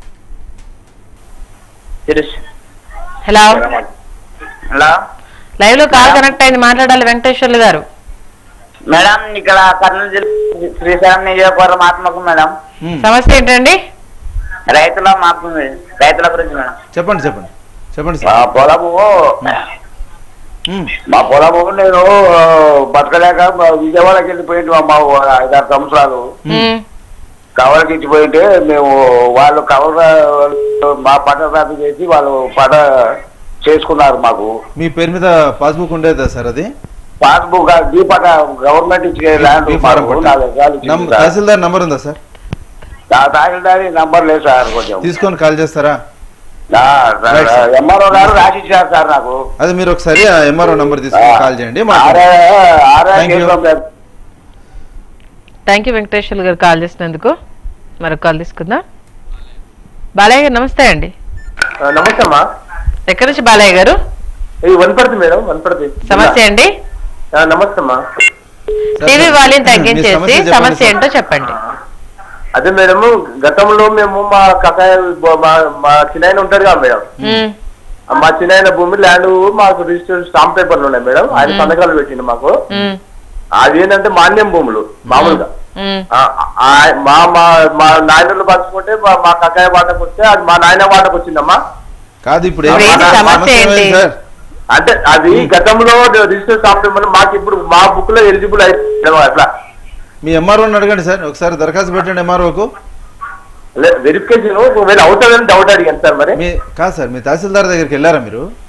హలో హలో లైవ్ లో కాల్ కనెక్ట్ అయింది మాట్లాడాలి వెంకటేశ్వర్లు గారు మేడం ఇక్కడ కర్నూలు జిల్లా శ్రీశైలం నియోజకవర్గం ఆత్మకు మేడం సమస్య ఏంటండి రైతుల మాకు రైతుల గురించి మేడం చెప్పండి చెప్పండి చెప్పండి మా పొలము మా పొలము నేను ఆ, బతకలేక మా విజయవాడకి వెళ్ళిపోయింది మా ఐదారు సంవత్సరాలు కవర్కి ఇచ్చిపోయింటే మేము వాళ్ళు కవర్ మా పట్ట రాపి చేసి వాళ్ళు పట చేసుకున్నారు మాకు మీ పేరు మీద పాస్బుక్ ఉండేదా సార్ అది పాస్బుక్ ఈ పట గవర్నమెంట్ ఇచ్చే ల్యాండ్ మీ ఫారం మాకు పట్ట. నాలుగు ఎకరాలు ఇచ్చింది నం- సార్. తహసీల్దార్ నంబర్ ఉందా సార్ తా- తహసీల్దారి నంబర్ లేదు సార్ కొంచెం తీసుకొని కాల్ చేస్తారా రైట్ సార్. ఎంఆర్ఓ గారు రాసి ఇచ్చారు సార్ నాకు అది మీరు ఒకసారి ఆ ఎంఆర్ఓ నంబర్ తీసుకొని కాల్ చేయండి ఆర్ఐ ఆర్ఐ Thank you. కేంద్రం లేదు. థ్యాంక్ యూ వెంకటేశ్వర్లు గారు కాల్ చేసినందుకు మరొక కాల్ తీసుకుందాం బాలయ్య గారు నమస్తే అండి నమస్తే అమ్మా ఎక్కడి నుంచి బాలయ్య గారు ఇది వనపర్తి మేడం వనపర్తి సమస్య అండి ఆ, నమస్తే అమ్మా టీవీ వాల్యూని మీ తగ్గించేసి సమస్య చెప్పండి సమస్య సార్. ఏంటో చెప్పండి అదే మేడం గతంలో మేము మా కకాయ మా మా చిన్నాయన ఉంటారు కదా మేడం మ్మ్. మా చిన్నాయన భూమి ల్యాండ్ మాకు రిజిస్టర్ స్టాంప్ పేపర్లు ఉన్నాయి మేడం ఆయన మ్మ్. సంతకాలు పెట్టిండు మాకు మ్మ్. అది ఏంటంటే మాన్యం భూములు మామూలుగా మ్మ్. ఆ, ఆ, మా మా మా నాయనలు పంచుకుంటే మా మా కకాయ వాటకు వస్తే అది మా నాయన వాటకు వచ్చిందమ్మా కాదు ఇప్పుడు ఇప్పుడు ఏం- ఏంటి సమస్య సమస్య ఏమైంది ఏంటి? సార్ అంటే అది గతంలో రిజిస్టర్ స్టాంప్ పేపర్ మాకు ఇప్పుడు మా బుక్ లో ఎలిజిబుల్ అయితే అట్లా మీ ఎంఆర్ఓని అడగండి సార్ ఒకసారి దరఖాస్తు పెట్టండి ఎంఆర్ఓకు వెరిఫికేషన్ ఒకవేళ అవుతుందని డౌట్ అడిగాను సార్ మరి మీ కాదు సార్ మీ తహసీల్దార్ దగ్గరికి వెళ్ళారా మీరు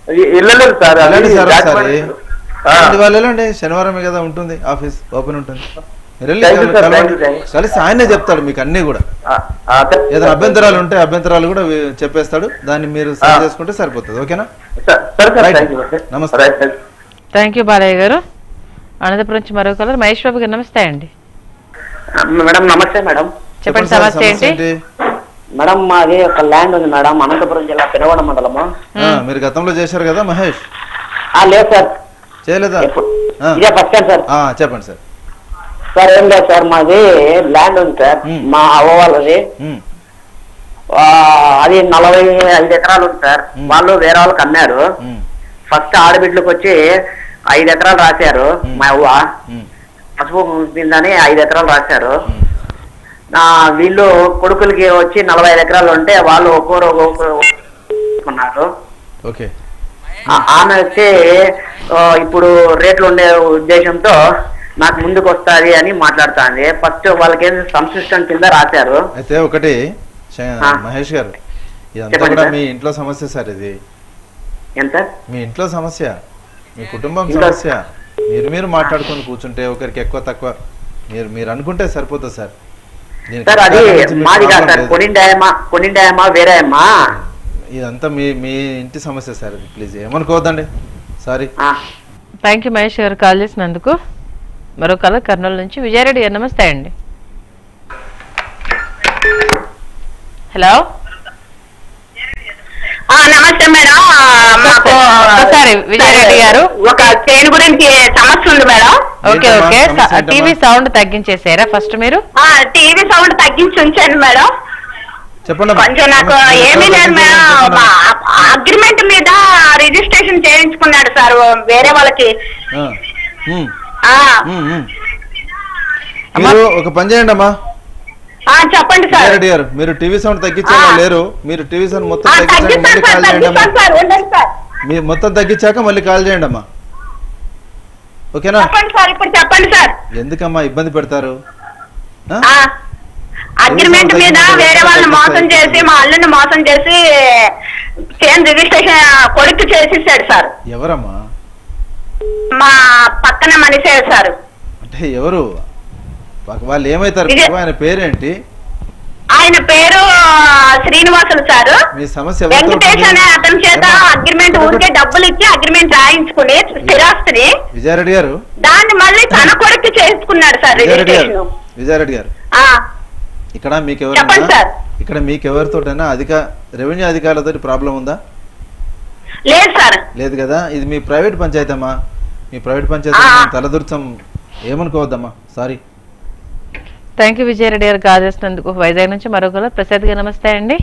ఇ- వెళ్ళలేదు సార్ అది వెళ్ళండి సార్ ఒకసారి డాక్యుమెంట్స్- ఆ. వెళ్ళండి, వాళ్ళు వెళ్ళండి శనివారమే కదా ఉంటుంది ఆఫీస్ ఓపెన్ ఉంటుంది మీరు వెళ్ళి Thank you, sir. కలవండి. Thank you, thank you. కలిసి ఆయనే చెప్తాడు మీకు అన్ని కూడా ఏదైనా అభ్యంతరాలు ఉంటే అభ్యంతరాలు కూడా వీ- చెప్పేస్తాడు దాన్ని మీరు సరి చేసుకుంటే సరిపోతుంది ఓకేనా Right. నమస్తే థ్యాంక్ యూ బాలయ్య గారు అనంతపురం నుంచి మరో కలర్ మహేష్ బాబు గారు నమస్తే అండి మేడం నమస్తే మేడం చెప్పండి సమస్య ఏంటి మేడం మాది ఒక ల్యాండ్ ఉంది మేడం అనంతపురం జిల్లా పెనగొండ మండలము ఆ, మీరు గతంలో చేశారు కదా మహేష్ ఆ, లేదు సార్ చేయలేదా ఆ. ఇదే ఫస్ట్ టైం సార్ ఆ, చెప్పండి సార్ సార్ ఏం లేదు సార్ మాది ల్యాండ్ ఉంది సార్ మా అవ్వ వాళ్ళది ఉమ్. ఆ, అది నలభై ఐదు ఎకరాలు ఉంది సార్ వాళ్ళు వేరే వాళ్ళకి అమ్మారు ఫస్ట్ ఆడబిడ్డలకు వచ్చి ఐదు ఎకరాలు రాశారు మా అవ్వ పసుపు కుంకుమని ఐదు ఎకరాలు రాశారు నా వీళ్ళు కొడుకులకి వచ్చి నలభై ఐదు ఎకరాలు ఉంటే వాళ్ళు ఒక్కొరు ఒక్కొరు ఓకే ఆ- ఆమె వచ్చి ఆ, ఇప్పుడు రేట్లు ఉండే ఉద్దేశంతో నాకు ముందుకు వస్తుంది అని మాట్లాడుతుంది ఫస్ట్ వాళ్ళకి సంశిష్టం కింద రాశారు అయితే ఒకటి శ- ఆ. మహేష్ గారు ఇదంతా చెప్పండి కూడా సార్. మీ ఇంట్లో సమస్య సార్ ఇది ఎంత మీ ఇంట్లో సమస్య మీ కుటుంబం ఇంట్లో- సమస్య మీరు మీరు మాట్లాడుకొని కూర్చుంటే ఒకరికి ఎక్కువ తక్కువ మీరు మీరు అనుకుంటే సరిపోతుంది సార్ దీనికి సార్ అది ఎక్కడ నుంచి మీకు మాది కాదు ప్రాబ్లం సార్ లేదు. కొనిండాయమా కొనిండాయమా వేరే అమ్మా ఇదంతా మీ మీ ఇంటి సమస్య సార్ ఇది ప్లీజ్ ఏమనుకోవద్దండి సారీ థ్యాంక్ యూ మహేష్ గారు కాల్ చేసినందుకు మరో కలర్ కర్నూలు నుంచి విజయారెడ్డి గారు నమస్తే అండి హలో నమస్తే మేడం ఆ, మాకు ఒకసారి విజయారెడ్డి గారు ఒక చైన్ గురించి సమస్య ఉంది madam okay okay TV sound తగ్గించేసారా ఫస్ట్ మీరు టీవీ సౌండ్ తగ్గించి ఉంచాను మేడం చెప్పండి కొంచెం నాకు ఏమీ లేదు మేడం అగ్రిమెంట్ మీద రిజిస్ట్రేషన్ చేయించుకున్నాడు సార్ వేరే వాళ్ళకి ఆ. ఉమ్, ఆ, ఉమ్, ఉమ్. మీరు ఒక పని చేయండి అమ్మా ఆ, చెప్పండి సార్ రెడ్డి గారు మీరు టీవీ సౌండ్ తగ్గించాక లేరు మీరు టీవీ సౌండ్ మొత్తం తగ్గించాక మళ్ళీ తగ్గిస్తాను సార్ కాల్ చేయండి అమ్మా తగ్గిస్తాను సార్ ఉండండి సార్ మీరు మొత్తం తగ్గించాక మళ్ళీ కాల్ చేయండి అమ్మా ఓకేనా చెప్పండి సార్ ఇప్పుడు చెప్పండి సార్ ఎందుకమ్మా ఇబ్బంది పెడతారు ఆ? ఆ, అగ్రిమెంట్ మీద వేరే వాళ్ళని మోసం చేసి మా అల్లుని మోసం చేసి చేన్ రిజిస్ట్రేషన్ కొడుకు చేసేసాడు సార్ ఎవరమ్మా మా పక్కన మనిషే సార్ అంటే ఎవరు వా- వాళ్ళు ఏమైతారు ఇదే. ఆయన పేరేంటి ఆయన పేరు శ్రీనివాసులు సార్ మీ సమస్య ఎవరితో వెంకటేష్ ఉంది? అనే అతని చేత అగ్రిమెంట్ ఊరికే డబ్బులు ఇచ్చి అగ్రిమెంట్ రాయించుకుని స్థిరాస్తిని విజయారెడ్డి గారు దాన్ని మళ్ళీ తన కొడుకు చేసుకున్నాడు సార్ విజయారెడ్డి గారు రిజిస్ట్రేషన్ విజయారెడ్డి గారు ఆ, ఇక్కడ మీకు చెప్పండి ఎవరైనా సార్. ఇక్కడ మీకు ఎవరితోటైనా అధిక రెవెన్యూ అధికారులతో ప్రాబ్లం ఉందా లేదు సార్ లేదు కదా ఇది మీ ప్రైవేట్ పంచాయతీ అమ్మా మీ ప్రైవేట్ పంచాయతీ మేము తలదూర్చం ఏమనుకోవద్దమ్మా సారీ థ్యాంక్ యూ విజయారెడ్డి గారు కాల్ చేసినందుకు వైజాగ్ నుంచి మరో కలర్ ప్రసాద్ గారు నమస్తే అండి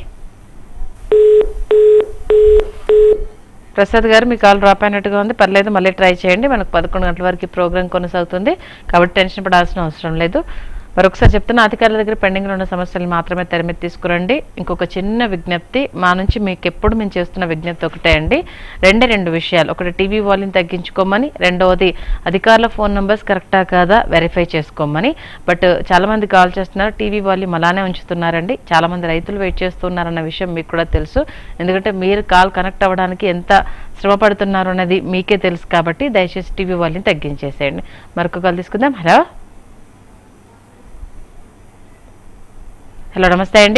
ప్రసాద్ గారు మీ కాల్ డ్రాప్ అయినట్టుగా ఉంది పర్లేదు మళ్ళీ ట్రై చేయండి మనకు పదకొండు గంటల వరకు ప్రోగ్రామ్ కొనసాగుతుంది కాబట్టి టెన్షన్ పడాల్సిన అవసరం లేదు మరొకసారి చెప్తున్న అధికారుల దగ్గర పెండింగ్లో ఉన్న సమస్యలు మాత్రమే తెరమీద తీసుకురండి ఇంకొక చిన్న విజ్ఞప్తి మా నుంచి మీకు ఎప్పుడు మేము చేస్తున్న విజ్ఞప్తి ఒకటే అండి రెండే రెండు విషయాలు ఒకటి టీవీ వాల్యూమ్ తగ్గించుకోమని రెండవది అధికారుల ఫోన్ నంబర్స్ కరెక్టా కాదా వెరిఫై చేసుకోమని బట్ చాలా మంది కాల్ చేస్తున్నారు టీవీ వాల్యూమ్ అలానే ఉంచుతున్నారండి చాలా మంది రైతులు వెయిట్ చేస్తున్నారన్న విషయం మీకు కూడా తెలుసు ఎందుకంటే మీరు కాల్ కనెక్ట్ అవ్వడానికి ఎంత శ్రమ పడుతున్నారు అన్నది మీకే తెలుసు కాబట్టి దయచేసి టీవీ వాల్యూమ్ తగ్గించేసేయండి మరొక కాల్ తీసుకుందాం హలో హలో నమస్తే అండి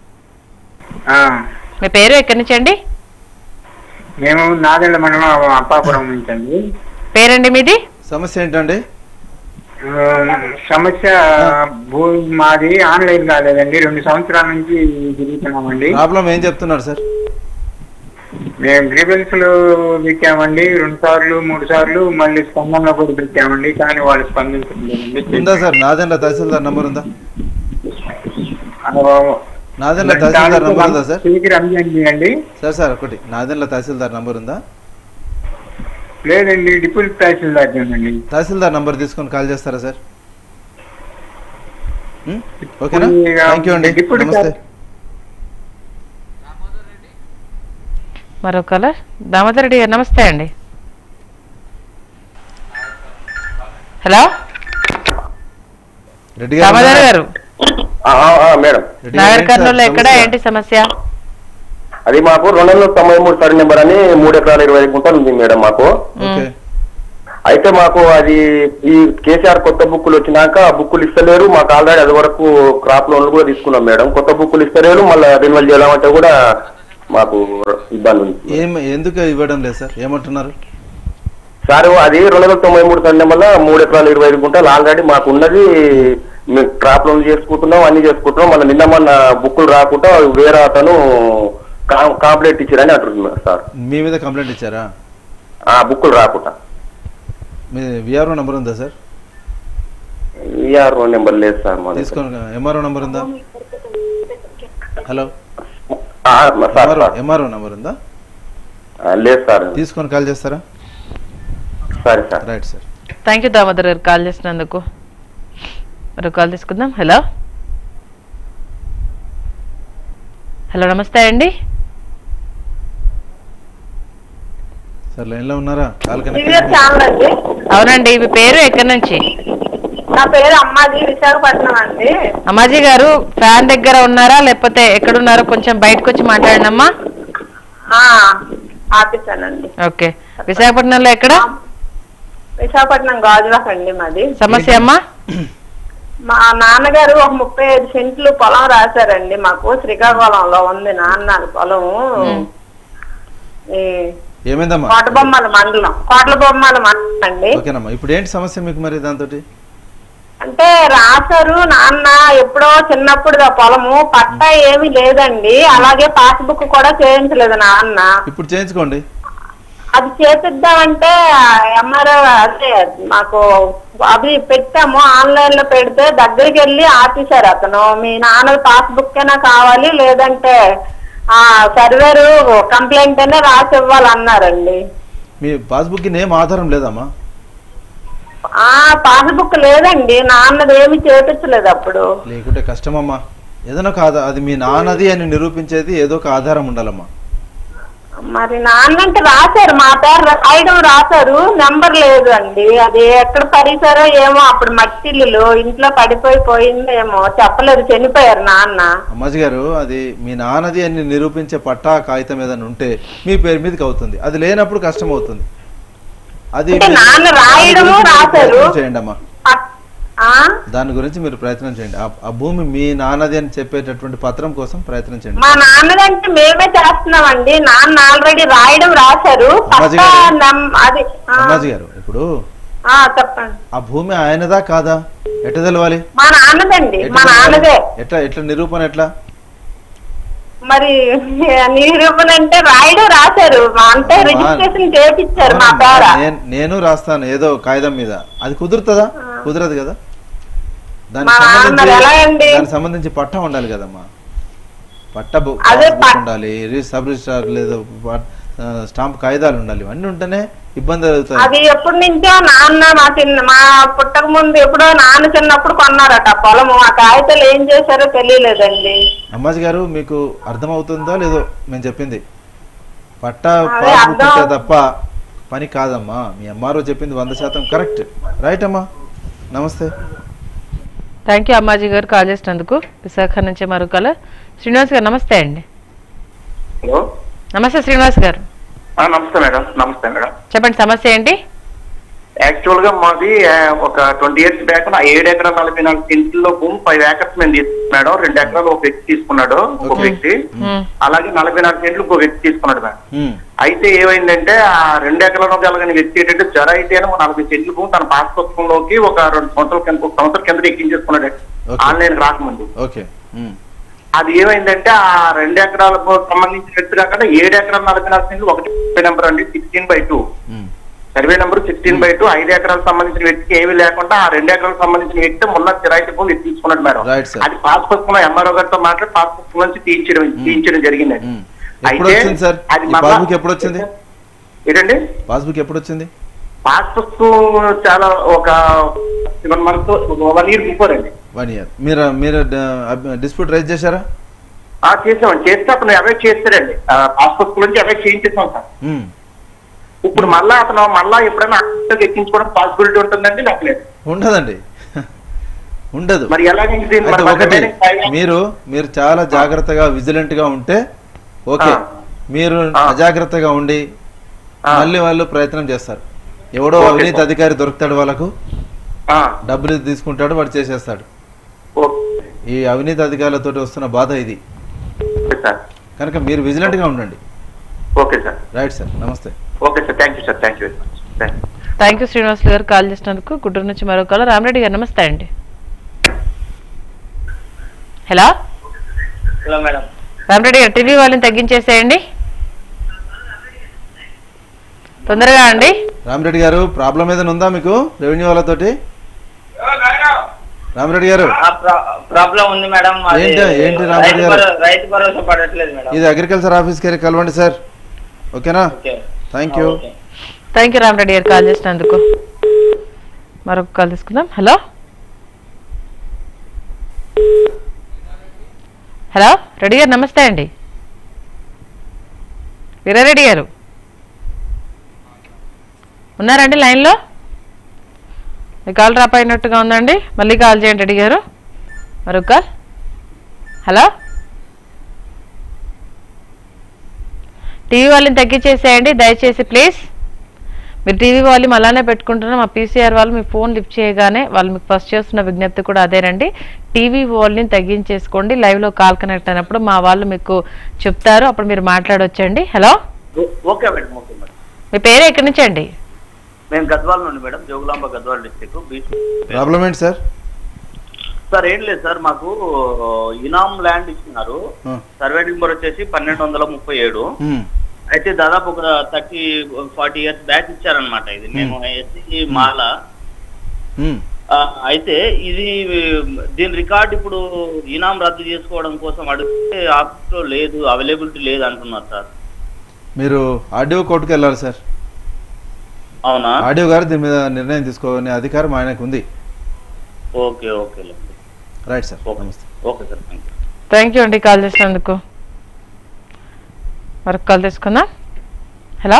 మీ పేరు ఎక్కడి నుంచి అండి మేము నాదెండ్ల మండలం అప్పాపురం నుంచి అండి పేరండి మీది సమస్య ఏంటండి ఆ, సమస్య భూ మాది ఆన్లైన్ కాలేదండి రెండు సంవత్సరాల నుంచి తిరుగుతున్నామండి ప్రాబ్లం ఏం చెప్తున్నారు సార్ మేము గ్రీవెన్స్లు పెట్టామండి రెండు సార్లు మూడు సార్లు మళ్ళీ స్పందనలో కూడా పెట్టామండి కానీ వాళ్ళు స్పందించలేదండి ఉందా సార్ నాదెండ్ల తహసీల్దార్ నంబర్ ఉందా ఆ, నాదెండ్ల తహసీల్దార్ నంబర్ ఉందా సార్ తిరిగి రంజండి అండి సార్ సార్ ఒకటి నాదెండ్ల తహసీల్దార్ నంబర్ ఉందా లేదండి డిప్యూటీ తహసీల్దార్ అండి తహసీల్దార్ నంబర్ తీసుకొని కాల్ చేస్తారా సార్ ఉమ్, ఓకేనా ఇక థ్యాంక్ యూ అండి డిప్యూటీ నమస్తే మరో కలర్ దామోదర్ రెడ్డి గారు నమస్తే అండి హలో రెడ్డి దామోదర్ గారు మేడం నాగర్ కర్నూలు ఎక్కడ ఏంటి సమస్య అది మాకు రెండు వందల తొంభై మూడు సరి నెంబర్ అని మూడు ఎకరాల ఇరవై ఐదు గుంటలు ఉంది మేడం మాకు ఓకే అయితే మాకు అది ఈ కేసీఆర్ కొత్త బుక్కులు వచ్చినాక ఆ బుక్కులు ఇస్తలేరు మాకు ఆల్రెడీ అది వరకు క్రాప్ లోన్లు కూడా తీసుకున్నాం మేడం కొత్త బుక్కులు ఇస్తలేరు మళ్ళీ రెన్యువల్ చేయాలంటే కూడా మాకు ఇబ్బంది ఉంది ఏం ఎందుకు ఇవ్వడం లేదు సార్ ఏమంటున్నారు సార్ అది రెండు వందల తొంభై మూడు సరి నెంబర్లో మూడు ఎకరాల ఇరవై ఐదు గుంటలు ఆల్రెడీ మాకు ఉన్నది మేము క్రాప్ లోన్ చేసుకుంటున్నాం అన్ని చేసుకుంటున్నాం మళ్ళీ నిన్న మొన్న బుక్కులు రాకుండా వేరే అతను కాంప్లైంట్ ఇచ్చారని అంటున్నారు సార్ మీ మీద కంప్లైంట్ ఇచ్చారా ఆ బుక్కులు రాకుండా మీ విఆర్ఓ నెంబర్ ఉందా సార్ ఈఆర్ఓ నెంబర్ లేదు సార్ మా దగ్గర. తీసుకోండి ఎంఆర్ఓ నెంబర్ ఉందా హలో ఆ, సార్ సార్ ఎంఆర్ఓ నెంబర్ ఉందా ఆ, లేదు సార్ తీసుకొని కాల్ చేస్తారా సరే sir right sir thank you Damodar గారు కాల్ చేసినందుకు మరో కాల్ తీసుకుందాం హలో హలో నమస్తే అండి సార్ లైన్లో ఉన్నారా కాల్ దివ్య కనెక్ట్ ఛానల్ అండి అవునండి మీ పేరు ఎక్కడి నుంచి నా పేరు అమ్మాజీ విశాఖపట్నం అండి అమ్మాజీ గారు ఫ్యాన్ దగ్గర ఉన్నారా లేకపోతే ఎక్కడున్నారో కొంచెం బయటకు వచ్చి మాట్లాడండి ఆ, ఆపిస్తానండి ఓకే విశాఖపట్నంలో ఎక్కడ విశాఖపట్నం గాజువాక అండి మాది సమస్య అమ్మా మా నాన్నగారు ఒక ముప్పై ఐదు సెంట్లు పొలం రాశారండి మాకు శ్రీకాకుళంలో ఉంది నాన్న పొలము ఈ ఏమైందమ్మా కోటబొమ్మల మండలం కోట్ల బొమ్మల మండలం అండి ఓకేనమ్మా ఇప్పుడు ఏంటి సమస్య మీకు మరి దాంతో అంటే రాశారు నాన్న ఎప్పుడో చిన్నప్పుడు ఆ పొలము పట్టా ఏమీ లేదండి అలాగే పాస్బుక్ కూడా చేయించలేదు నాన్న ఇప్పుడు చేయించుకోండి అది చేపిద్దామంటే ఎంఆర్ఓ అదే మాకు అవి పెట్టాము ఆన్లైన్ లో పెడితే దగ్గరికి వెళ్ళి ఆపేశారు అతను మీ నాన్న పాస్బుక్ అయినా కావాలి లేదంటే ఆ సర్వేరు కంప్లైంట్ అయినా రాసి ఇవ్వాలన్నారండి మీ పాస్బుక్ నేమ్ ఆధారం లేదమ్మా ఆ పాస్బుక్ లేదండి నాన్నది ఏమి చేపించలేదు అప్పుడు లేకుంటే కష్టమమ్మా ఏదైనా కాదా అది మీ నాన్నది అని నిరూపించేది ఏదో ఒక ఆధారం ఉండాలమ్మా మరి నాన్న అంటే రాశారు మా పేరు రాయడం రాశారు నెంబర్ లేదు అండి అది ఎక్కడ పరిసారో ఏమో అప్పుడు మట్టిల్లు ఇంట్లో పడిపోయి పోయిందేమో చెప్పలేదు చనిపోయారు నాన్న అమ్మాజీ గారు అది మీ నాన్నది అని నిరూపించే పట్టా కాగితం ఏదైనా ఉంటే మీ పేరు మీదకి అవుతుంది అది లేనప్పుడు కష్టం అవుతుంది అది అంటే మీరు- నాన్న రాయడము దాని గురించి మీరు రాశారు. ప్రయత్నం చేయండి అమ్మా ఆ దాని గురించి మీరు ప్రయత్నం చేయండి ఆ- ఆ భూమి మీ నాన్నది అని చెప్పేటటువంటి పత్రం కోసం ప్రయత్నం చేయండి మా నాన్నదంటే మేమే చేస్తున్నామండి నాన్న ఆల్రెడీ రాయడం రాశారు అమ్మాజీ పక్కా గారు. నమ్- అది ఆ, అమ్మాజీ గారు ఇప్పుడు ఆ, చెప్పండి ఆ భూమి ఆయనదా కాదా ఎట్ట తెలవాలి మా నాన్నదండి ఎట్ట మా తెలవాలి? నాన్నదే ఎట్లా ఎట్లా నిరూపణ ఎట్లా మరి నిరూపణ అంటే రాయడం రాశారు మా అంటే అమ్మా. రిజిస్ట్రేషన్ చేపించారు మా పేర నేను- నేను రాస్తాను ఏదో కాగితం మీద అది కుదురుతుందా కుదరదు కదా దానికి మా నాన్న సంబంధించి ఎలా అండి? దానికి సంబంధించి పట్టా ఉండాలి కదమ్మా పట్ట బు- అదే పాస్బుక్ పట్- ఉండాలి రి- సబ్ రిజిస్ట్రార్ లేదా ప- ఆ, స్టాంప్ కాగితాలు ఉండాలి ఇవన్నీ ఉంటేనే ఇబ్బంది అవుతాయి అది ఎప్పటి నుంచో నాన్న మా చిన్న మా పుట్టక ముందు ఎప్పుడో నాన్న చిన్నప్పుడు కొన్నారట ఆ పొలము ఆ కాగితాలు ఏం చేశారో తెలియలేదండి అమ్మాజీ గారు మీకు అర్థమవుతుందో లేదో మేము చెప్పింది పట్టా అదే పాస్బుక్ అర్థం- ఉంటే తప్ప పని కాదమ్మా మీ ఎంఆర్ఓ చెప్పింది వంద శాతం కరెక్ట్ రైట్ అమ్మా నమస్తే థ్యాంక్ యూ అమ్మాజీ గారు కాల్ చేసినందుకు విశాఖ నుంచి మరో కాల శ్రీనివాస్ గారు నమస్తే అండి హలో నమస్తే శ్రీనివాస్ గారు ఆ, నమస్తే మేడం నమస్తే మేడం చెప్పండి సమస్య ఏంటి యాక్చువల్ గా మాది ఆ, ఒక ట్వంటీ ఇయర్స్ బ్యాక్ నా ఏడు ఎకరాల నలభై నాలుగు సెంట్లో భూమి ఫైవ్ ఏకర్స్ మేము తీసుకున్నాం మేడం రెండు ఎకరాలు ఒక వ్యక్తి తీసుకున్నాడు ఒక వ్యక్తి అలాగే నలభై నాలుగు సెంట్లు ఒక వ్యక్తి తీసుకున్నాడు మేడం ఉమ్, అయితే ఏమైందంటే ఆ రెండు ఎకరాల కలిగిన వ్యక్తి ఏంటంటే జ్వర అయితే ఒక నలభై సెంట్లు భూమి తన పాస్ పుస్తకంలోకి ఒక రెండు సంవత్సరాల కింద ఒక సంవత్సరం కింద ఎక్కించేసుకున్నాడు ఆన్లైన్ రాకముందు ఓకే ఉమ్, అది ఏమైందంటే ఆ రెండు ఎకరాల సంబంధించిన వ్యక్తి కాకుండా ఏడు ఎకరాల నలభై నాలుగు సెంట్లు ఒకటి నెంబర్ అండి sixteen by two um. Survey number sixteen by two ఐదు ఎకరాలకు సంబంధించిన వ్యక్తికి ఏమీ లేకుండా ఆ రెండు ఎకరాలకు సంబంధించిన వ్యక్తి మొన్న కిరాయి భూమి తీసుకున్నాడు మేడం రైట్ సార్ అది పాస్ పుస్తకం ఎంఆర్ఓ గారితో మాట్లాడి పాస్ పుస్తకం నుంచి తీయించడం తీయించడం జరిగింది అది. ఎప్పుడు అయితే వచ్చింది సార్ అది ఈ మళ్ళా- పాస్బుక్ ఎప్పుడు వచ్చింది ఏంటండి పాస్బుక్ ఎప్పుడు వచ్చింది పాస్ పుస్తకం చాలా ఒక one month one year before అండి వన్ ఇయర్ మీరు మీరు డిస్ప్యూట్ రైజ్ చేశారా ఆ చేసామండి చేస్తే అతను అవాయిడ్ చేస్తాడండి ఆ, పాస్ పుస్తకం నుంచి అవాయిడ్ చేయించేసాం సార్ ఉమ్, ఇప్పుడు మళ్ళా అతను మళ్ళా ఎప్పుడైనా ఆఫీస్కి ఎక్కించుకోవడం పాసిబిలిటీ ఉంటుందండి నాకు లేదు ఉండదండి ఉండదు మరి ఎలాగండి దీన్ని అయితే మరి ఒకటి remaining five years- మీరు మీరు చాలా జాగ్రత్తగా విజిలెంట్ గా ఉంటే ఓకే ఆ. మీరు అజాగ్రత్తగా ఉండి మళ్ళీ వాళ్ళు ప్రయత్నం చేస్తారు ఎవడో ఓకే, అవినీతి సార్. అధికారి దొరుకుతాడు వాళ్ళకు ఆ. డబ్బులు తీసుకుంటాడు వాడు చేసేస్తాడు ఓకే ఈ అవినీతి అధికారులతో వస్తున్న బాధ ఇది సార్ కనుక మీరు విజిలెంట్ గా ఉండండి ఓకే సార్ రైట్ సార్ నమస్తే okay sir thank you sir thank you very much thank you thank you Srinivasulu గారు కాల్ చేసినందుకు గుంటూరు నుంచి మరో కాల్ రామరెడ్డి గారు నమస్తే అండి హలో హలో మేడం రామరెడ్డి గారు టీవీ వాళ్ళని తగ్గించేసేయండి తొందరగా అండి రామిరెడ్డి గారు ప్రాబ్లం ఏదైనా ఉందా మీకు రెవెన్యూ వాళ్ళతోటి రామిరెడ్డి గారు ప్రాబ్లం ఉంది మేడం అది ఏంటి- ఏంటి రామరెడ్డి రైతు గారు? భరో- రైతు భరోసా పడట్లేదు మేడం ఇది అగ్రికల్చర్ ఆఫీస్కి వెళ్ళి కలవండి సార్ ఓకేనా okay. Thank you thank you Ramareddy గారు కాల్ చేసినందుకు మరొక కాల్ తీసుకుందాం హలో హలో రెడ్డి గారు నమస్తే అండి వీరారెడ్డి గారు ఉన్నారండి లైన్లో మీ కాల్ డ్రాప్ అయినట్టుగా ఉందండి మళ్ళీ కాల్ చేయండి రెడ్డి గారు మరొక కాల్ హలో టీవీ వాళ్ళని తగ్గించేసేయండి దయచేసి ప్లీజ్ మీరు టీవీ వాల్యూమ్ అలానే పెట్టుకుంటున్నా మా పీసీఆర్ వాళ్ళు మీ ఫోన్ లిఫ్ట్ చేయగానే వాళ్ళు మీకు ఫస్ట్ చేస్తున్న విజ్ఞప్తి కూడా అదేనండి టీవీ వాల్యూమ్ తగ్గించేసుకోండి లైవ్లో కాల్ కనెక్ట్ అయినప్పుడు మా వాళ్ళు మీకు చెప్తారు అప్పుడు మీరు మాట్లాడొచ్చండి hello okay madam okay madam మీ పేరు ఎక్కడి నుంచి అండి మేము గద్వాల నుండి మేడం జోగులాంబ గద్వాల డిస్టిక్ బీచ్ ప్రాబ్లం ఏంటి సార్ సార్ ఏం లేదు సార్ మాకు ఇనాం ల్యాండ్ ఇచ్చినారు ఆ. సర్వే నెంబర్ వచ్చేసి పన్నెండు వందల ముప్పై ఏడు మ్మ్. అయితే దాదాపు ఒక థర్టీ ఫార్టీ ఇయర్స్ బ్యాక్ ఇచ్చారనమాట ఇది మేము ఎస్సీ మాల మ్మ్. ఆ, అయితే ఇది దీని రికార్డ్ ఇప్పుడు ఇనాం రద్దు చేసుకోవడం కోసం అడిగితే ఆఫీస్ లో లేదు అవైలబిలిటీ లేదు అంటున్నారు సార్ మీరు ఆర్డీఓ కోర్టుకు వెళ్ళాలి సార్ అవునా ఆర్డీఓ గారు దీని మీద నిర్ణయం తీసుకోవాలనే అధికారం ఆయనకు ఉంది ఓకే ఓకే రైట్ సార్ నమస్తే okay sir thank you thank you అండి కాల్ చేసినందుకు మరొక కాల్ తీసుకుందాం హలో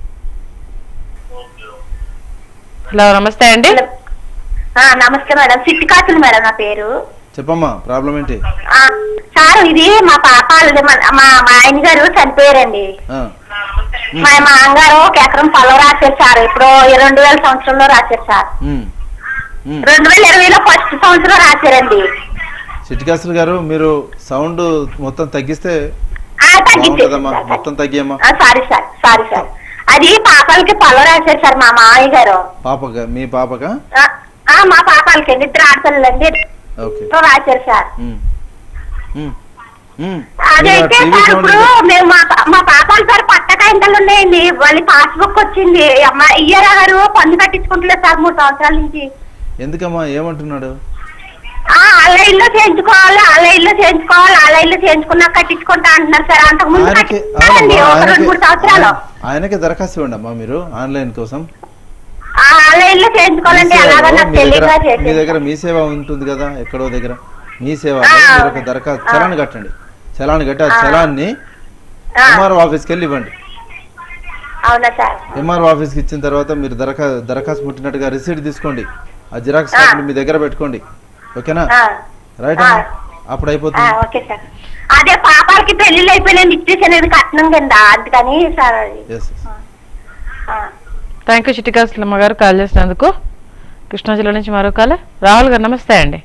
హలో నమస్తే అండి ఆ, నమస్తే మేడం సిట్టి కాసులు మేడం నా పేరు చెప్పమ్మా ప్రాబ్లం ఏంటి ఆ, సార్ ఇది మా పాప వాళ్ళది, మా మా మా ఆయన గారు చనిపోయారండి ఆ, మా మా అమ్మగారు ఒక ఎకరం పొలం రాశారు సార్ ఇప్పుడు రెండు వేల సంవత్సరంలో రాశారు సార్ మ్మ్. మ్మ్. రెండు వేల ఇరవైలో ఫస్ట్ సంవత్సరం రాశారండి సిటికాసులు గారు మీరు సౌండ్ మొత్తం తగ్గిస్తే ఆ, తగ్గించేసి బాగుంటుందమ్మా మొత్తం తగ్గియమ్మా ఆ, సారీ సార్ సారీ సార్ అది పాపాలకి పొలం రాశారు సార్ మా మామయ్య గారు పాపక మీ పాపక ఆ, ఆ, మా పాపాలకి ఇద్దరు ఆడపిల్లలండి ఓకే రాశారు సార్ మ్మ్. మ్మ్. మ్మ్. అదైతే మీరు ఆ టీవీ సార్ సౌండ్ ఇప్పుడు మేము మా పా- మా పాపాల సార్ పట్టకాయింతలు ఉన్నాయండి వాళ్ళ పాస్బుక్ వచ్చింది అమ్మ ఇయ్యరా గారు పన్ను కట్టించుకుంటలేదు సార్ మూడు సంవత్సరాల నుంచి ఎందుకమ్మా ఏమంటున్నాడు ఆ వాళ్ళ ఇల్లు చేయించుకోవాలి వాళ్ళ ఇల్లు చేయించుకోవాలి వాళ్ళ ఇల్లు చేయించుకున్నా కట్టించుకుంటా అంటున్నారు సార్ అంతకు ముందు ఆయనకి కట్టించారండి అవునమ్మా, ఒక రెండు ఆయనకి మూడు సంవత్సరాలు ఆయన- ఆయనకి దరఖాస్తు ఇవ్వండి అమ్మా మీరు ఆన్లైన్ కోసం ఆ, వాళ్ళ ఇల్లు చేయించుకోవాలండి మీ అలాగా సేవలో నాకు మీ దగ్గర తెలియగా మీ చేసేది దగ్గర మీ సేవ ఉంటుంది కదా ఎక్కడో దగ్గర మీ సేవ ఆ, మీరు ఒక దరఖాస్తు ఆ. చలాన్ కట్టండి చలాన్ కట్టి ఆ ఆ. చలాన్ని ఆ. ఎంఆర్ఓ ఆఫీస్కి వెళ్ళి ఇవ్వండి అవునా సార్ ఎంఆర్ఓ ఆఫీస్కి ఇచ్చిన తర్వాత మీరు దరఖా దరఖాస్తు పుట్టినట్టుగా రిసీట్ తీసుకోండి ఆ జిరాక్స్ కాపీలు మీ దగ్గర పెట్టుకోండి ఓకేనా ఆ, రైట్ ఆ. అప్పుడు ఆ, అయిపోతుంది ఓకే సార్ అదే పాపాలకి పెళ్లిళ్ళు అయిపోయినాయండి ఇచ్చేసాను కట్నం కింద అందుకని సార్ అది. ఎస్ ఆ. థ్యాంక్ యూ చిట్టికాసులమ్మ గారు కాల్ చేసినందుకు కృష్ణా జిల్లా నుంచి మరో కాల్ రాహుల్ గారు నమస్తే అండి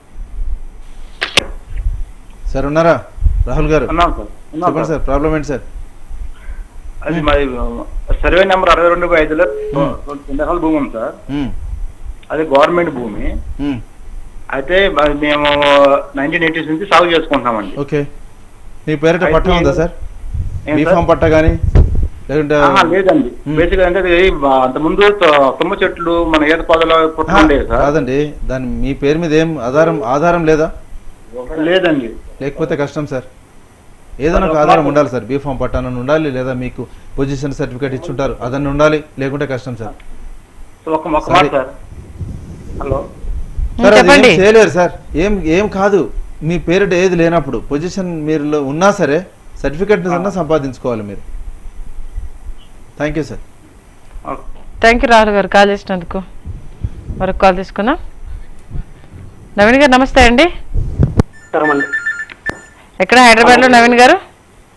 సార్ ఉన్నారా రాహుల్ గారు ఉన్నాం సార్ ఉన్నాం చెప్పండి సార్. సార్ ప్రాబ్లం ఏంటి సార్ అది మరి సర్వే నెంబర్ అరవై రెండు బై ఐదులో రెండు ఎకరాల భూమి ఉంది సార్ మ్మ్. అది గవర్నమెంట్ భూమి మ్మ్. అయితే మరి మేము నైన్టీన్ ఎయిటీస్ నుంచి సాగు చేసుకుంటామండి ఓకే మీ పేరిట అయితే- పట్టా ఉందా సార్ ఏం బీ సార్? ఫామ్ పట్టా కానీ లేకుంటే ఆహా, లేదండి బేసిక్ అంటే అది అంత ముందు తుమ్మ చెట్లు మన ఈత పొదలు పుట్టండి సార్ కాదండి దాని మీ పేరు మీద ఏం ఆధారం ఆధారం లేదా లేదండి లేకపోతే కష్టం సార్ ఏదైనా ఒక ఆధారం ఉండాలి సార్ బీఫామ్ పట్టానని ఉండాలి లేదా మీకు పొజిషన్ సర్టిఫికేట్ ఇచ్చుంటారు అదన్నీ ఉండాలి లేకుంటే కష్టం సార్ ఒక ఒక మాట సరే. సార్ హలో సార్ అది ఏం చెప్పండి. చేయలేరు సార్ ఏం ఏం కాదు మీ పేరిట ఏది లేనప్పుడు పొజిషన్ మీరు ఉన్నా సరే సర్టిఫికేట్ అన్నా సంపాదించుకోవాలి మీరు thank you sir thank you Rahul గారు కాల్ చేసినందుకు మరొక కాల్ తీసుకుందాం నవీన్ గారు నమస్తే అండి ఎక్కడ హైదరాబాద్లో నవీన్ గారు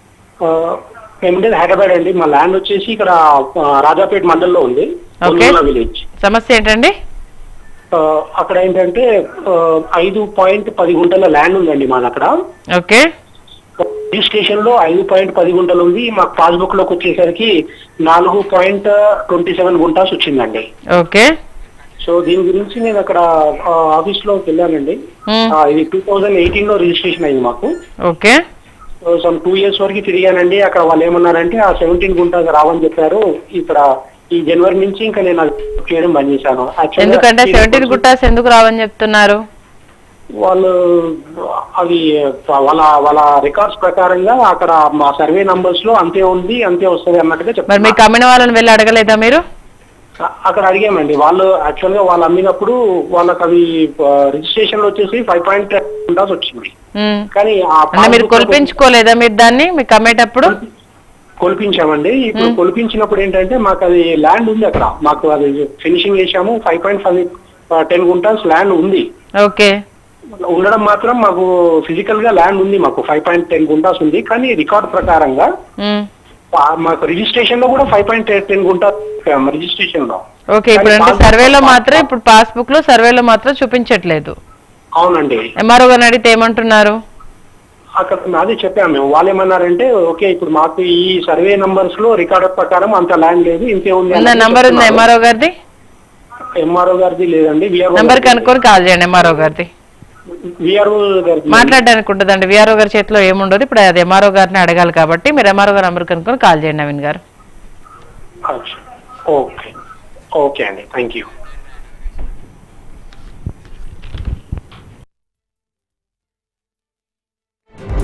ఆ, మేము ఉండేది హైదరాబాద్ అండి మా ల్యాండ్ వచ్చేసి ఇక్కడ ఆ, రాజాపేట మండలంలో ఉంది ఓకే పొన్నూల విలేజ్ సమస్య ఏంటండి ఆ, అక్కడ ఏంటంటే ఆ, ఐదు పాయింట్ పది గుంటల ల్యాండ్ ఉందండి మాది అక్కడ ఓకే రిజిస్ట్రేషన్ లో ఐదు పాయింట్ పది గుంటలు ఉంది మాకు పాస్బుక్ లోకి వచ్చేసరికి నాలుగు పాయింట్ ట్వంటీ సెవెన్ గుంటాస్ వచ్చిందండి ఓకే సో దీని గురించి నేను అక్కడ ఆఫీస్ లోకి వెళ్ళానండి మ్మ్. ఆ, ఇది టూ థౌజండ్ ఎయిటీన్ లో రిజిస్ట్రేషన్ అయింది మాకు ఓకే సమ్ టూ ఇయర్స్ వరకు తిరిగానండి అక్కడ వాళ్ళు ఏమన్నారంటే ఆ సెవెంటీన్ గుంటాస్ రావని చెప్పారు ఇక్కడ ఈ జనవరి నుంచి ఇంకా నేను అది చేయడం బంద్ చేశాను Actually గా ఎందుకంటే ఇది సెవెంటీన్ గుట్టాస్ ఎందుకు రావని చెప్తున్నారు వాళ్ళు అవి వాళ్ళ వాళ్ళ రికార్డ్స్ ప్రకారంగా అక్కడ మా సర్వే నంబర్స్ లో అంతే ఉంది అంతే వస్తుంది అన్నట్టుగా మరి చెప్పారు మీకు అమ్మిన వాళ్ళని వెళ్ళి అడగలేదా మీరు అక్కడ అడిగామండి వాళ్ళు యాక్చువల్ గా వాళ్ళు అమ్మినప్పుడు వాళ్ళకి అవి రిజిస్ట్రేషన్ లో వచ్చేసి ఫైవ్ పాయింట్ గుంటాస్ వచ్చింది ఉమ్. కానీ ఆ అంటే మీరు passbook లో కొలిపించుకోలేదా మీరు దాన్ని మీకు అమ్మేటప్పుడు కొలిపించామండి ఇప్పుడు కొలిపించినప్పుడు ఏంటంటే మాకు అది ల్యాండ్ ఉంది అక్కడ మాకు అది ఫినిషింగ్ చేసాము five point five ten guntas land ఉంది ఓకే ఉండడం మాత్రం మాకు ఫిజికల్ గా ల్యాండ్ ఉంది మాకు ఫైవ్ పాయింట్ టెన్ గుంటాస్ ఉంది కానీ రికార్డ్ ప్రకారంగా ఉమ్. ఆ, మాకు రిజిస్ట్రేషన్ లో కూడా five point ten guntas registration లో ఓకే ఇప్పుడు అంటే సర్వేలో మాత్రం ఇప్పుడు పాస్బుక్ లో సర్వేలో మాత్రం చూపించట్లేదు అవునండి ఎంఆర్ఓ గారిని అడిగితే ఏమంటున్నారు అక్కడ అదే చెప్పాము మేము వాళ్ళు ఏమన్నారంటే ఓకే ఇప్పుడు మాకు ఈ సర్వే నంబర్స్ లో రికార్డ్ ప్రకారం అంత ల్యాండ్ లేదు ఇంతే ఉంది ఉందా నంబర్ ఉందా ఎంఆర్ఓ గారిది ఎంఆర్ఓ గారిది లేదండి విఆర్ఓ నంబర్ కనుక్కొని కాల్ చేయండి ఎంఆర్ఓ గారిది విఆర్ఓ గారిది మాట్లాడడానికి ఉంటుందండి విఆర్ఓ గారి చేతిలో ఏముండదు ఇప్పుడు అది ఎంఆర్ఓ గారిని అడగాలి కాబట్టి మీరు ఎంఆర్ఓ గారి నంబర్ కనుక్కొని కాల్ చేయండి నవీన్ గారు అచ్చా. ఓకే ఓకే అండి థ్యాంక్ యూ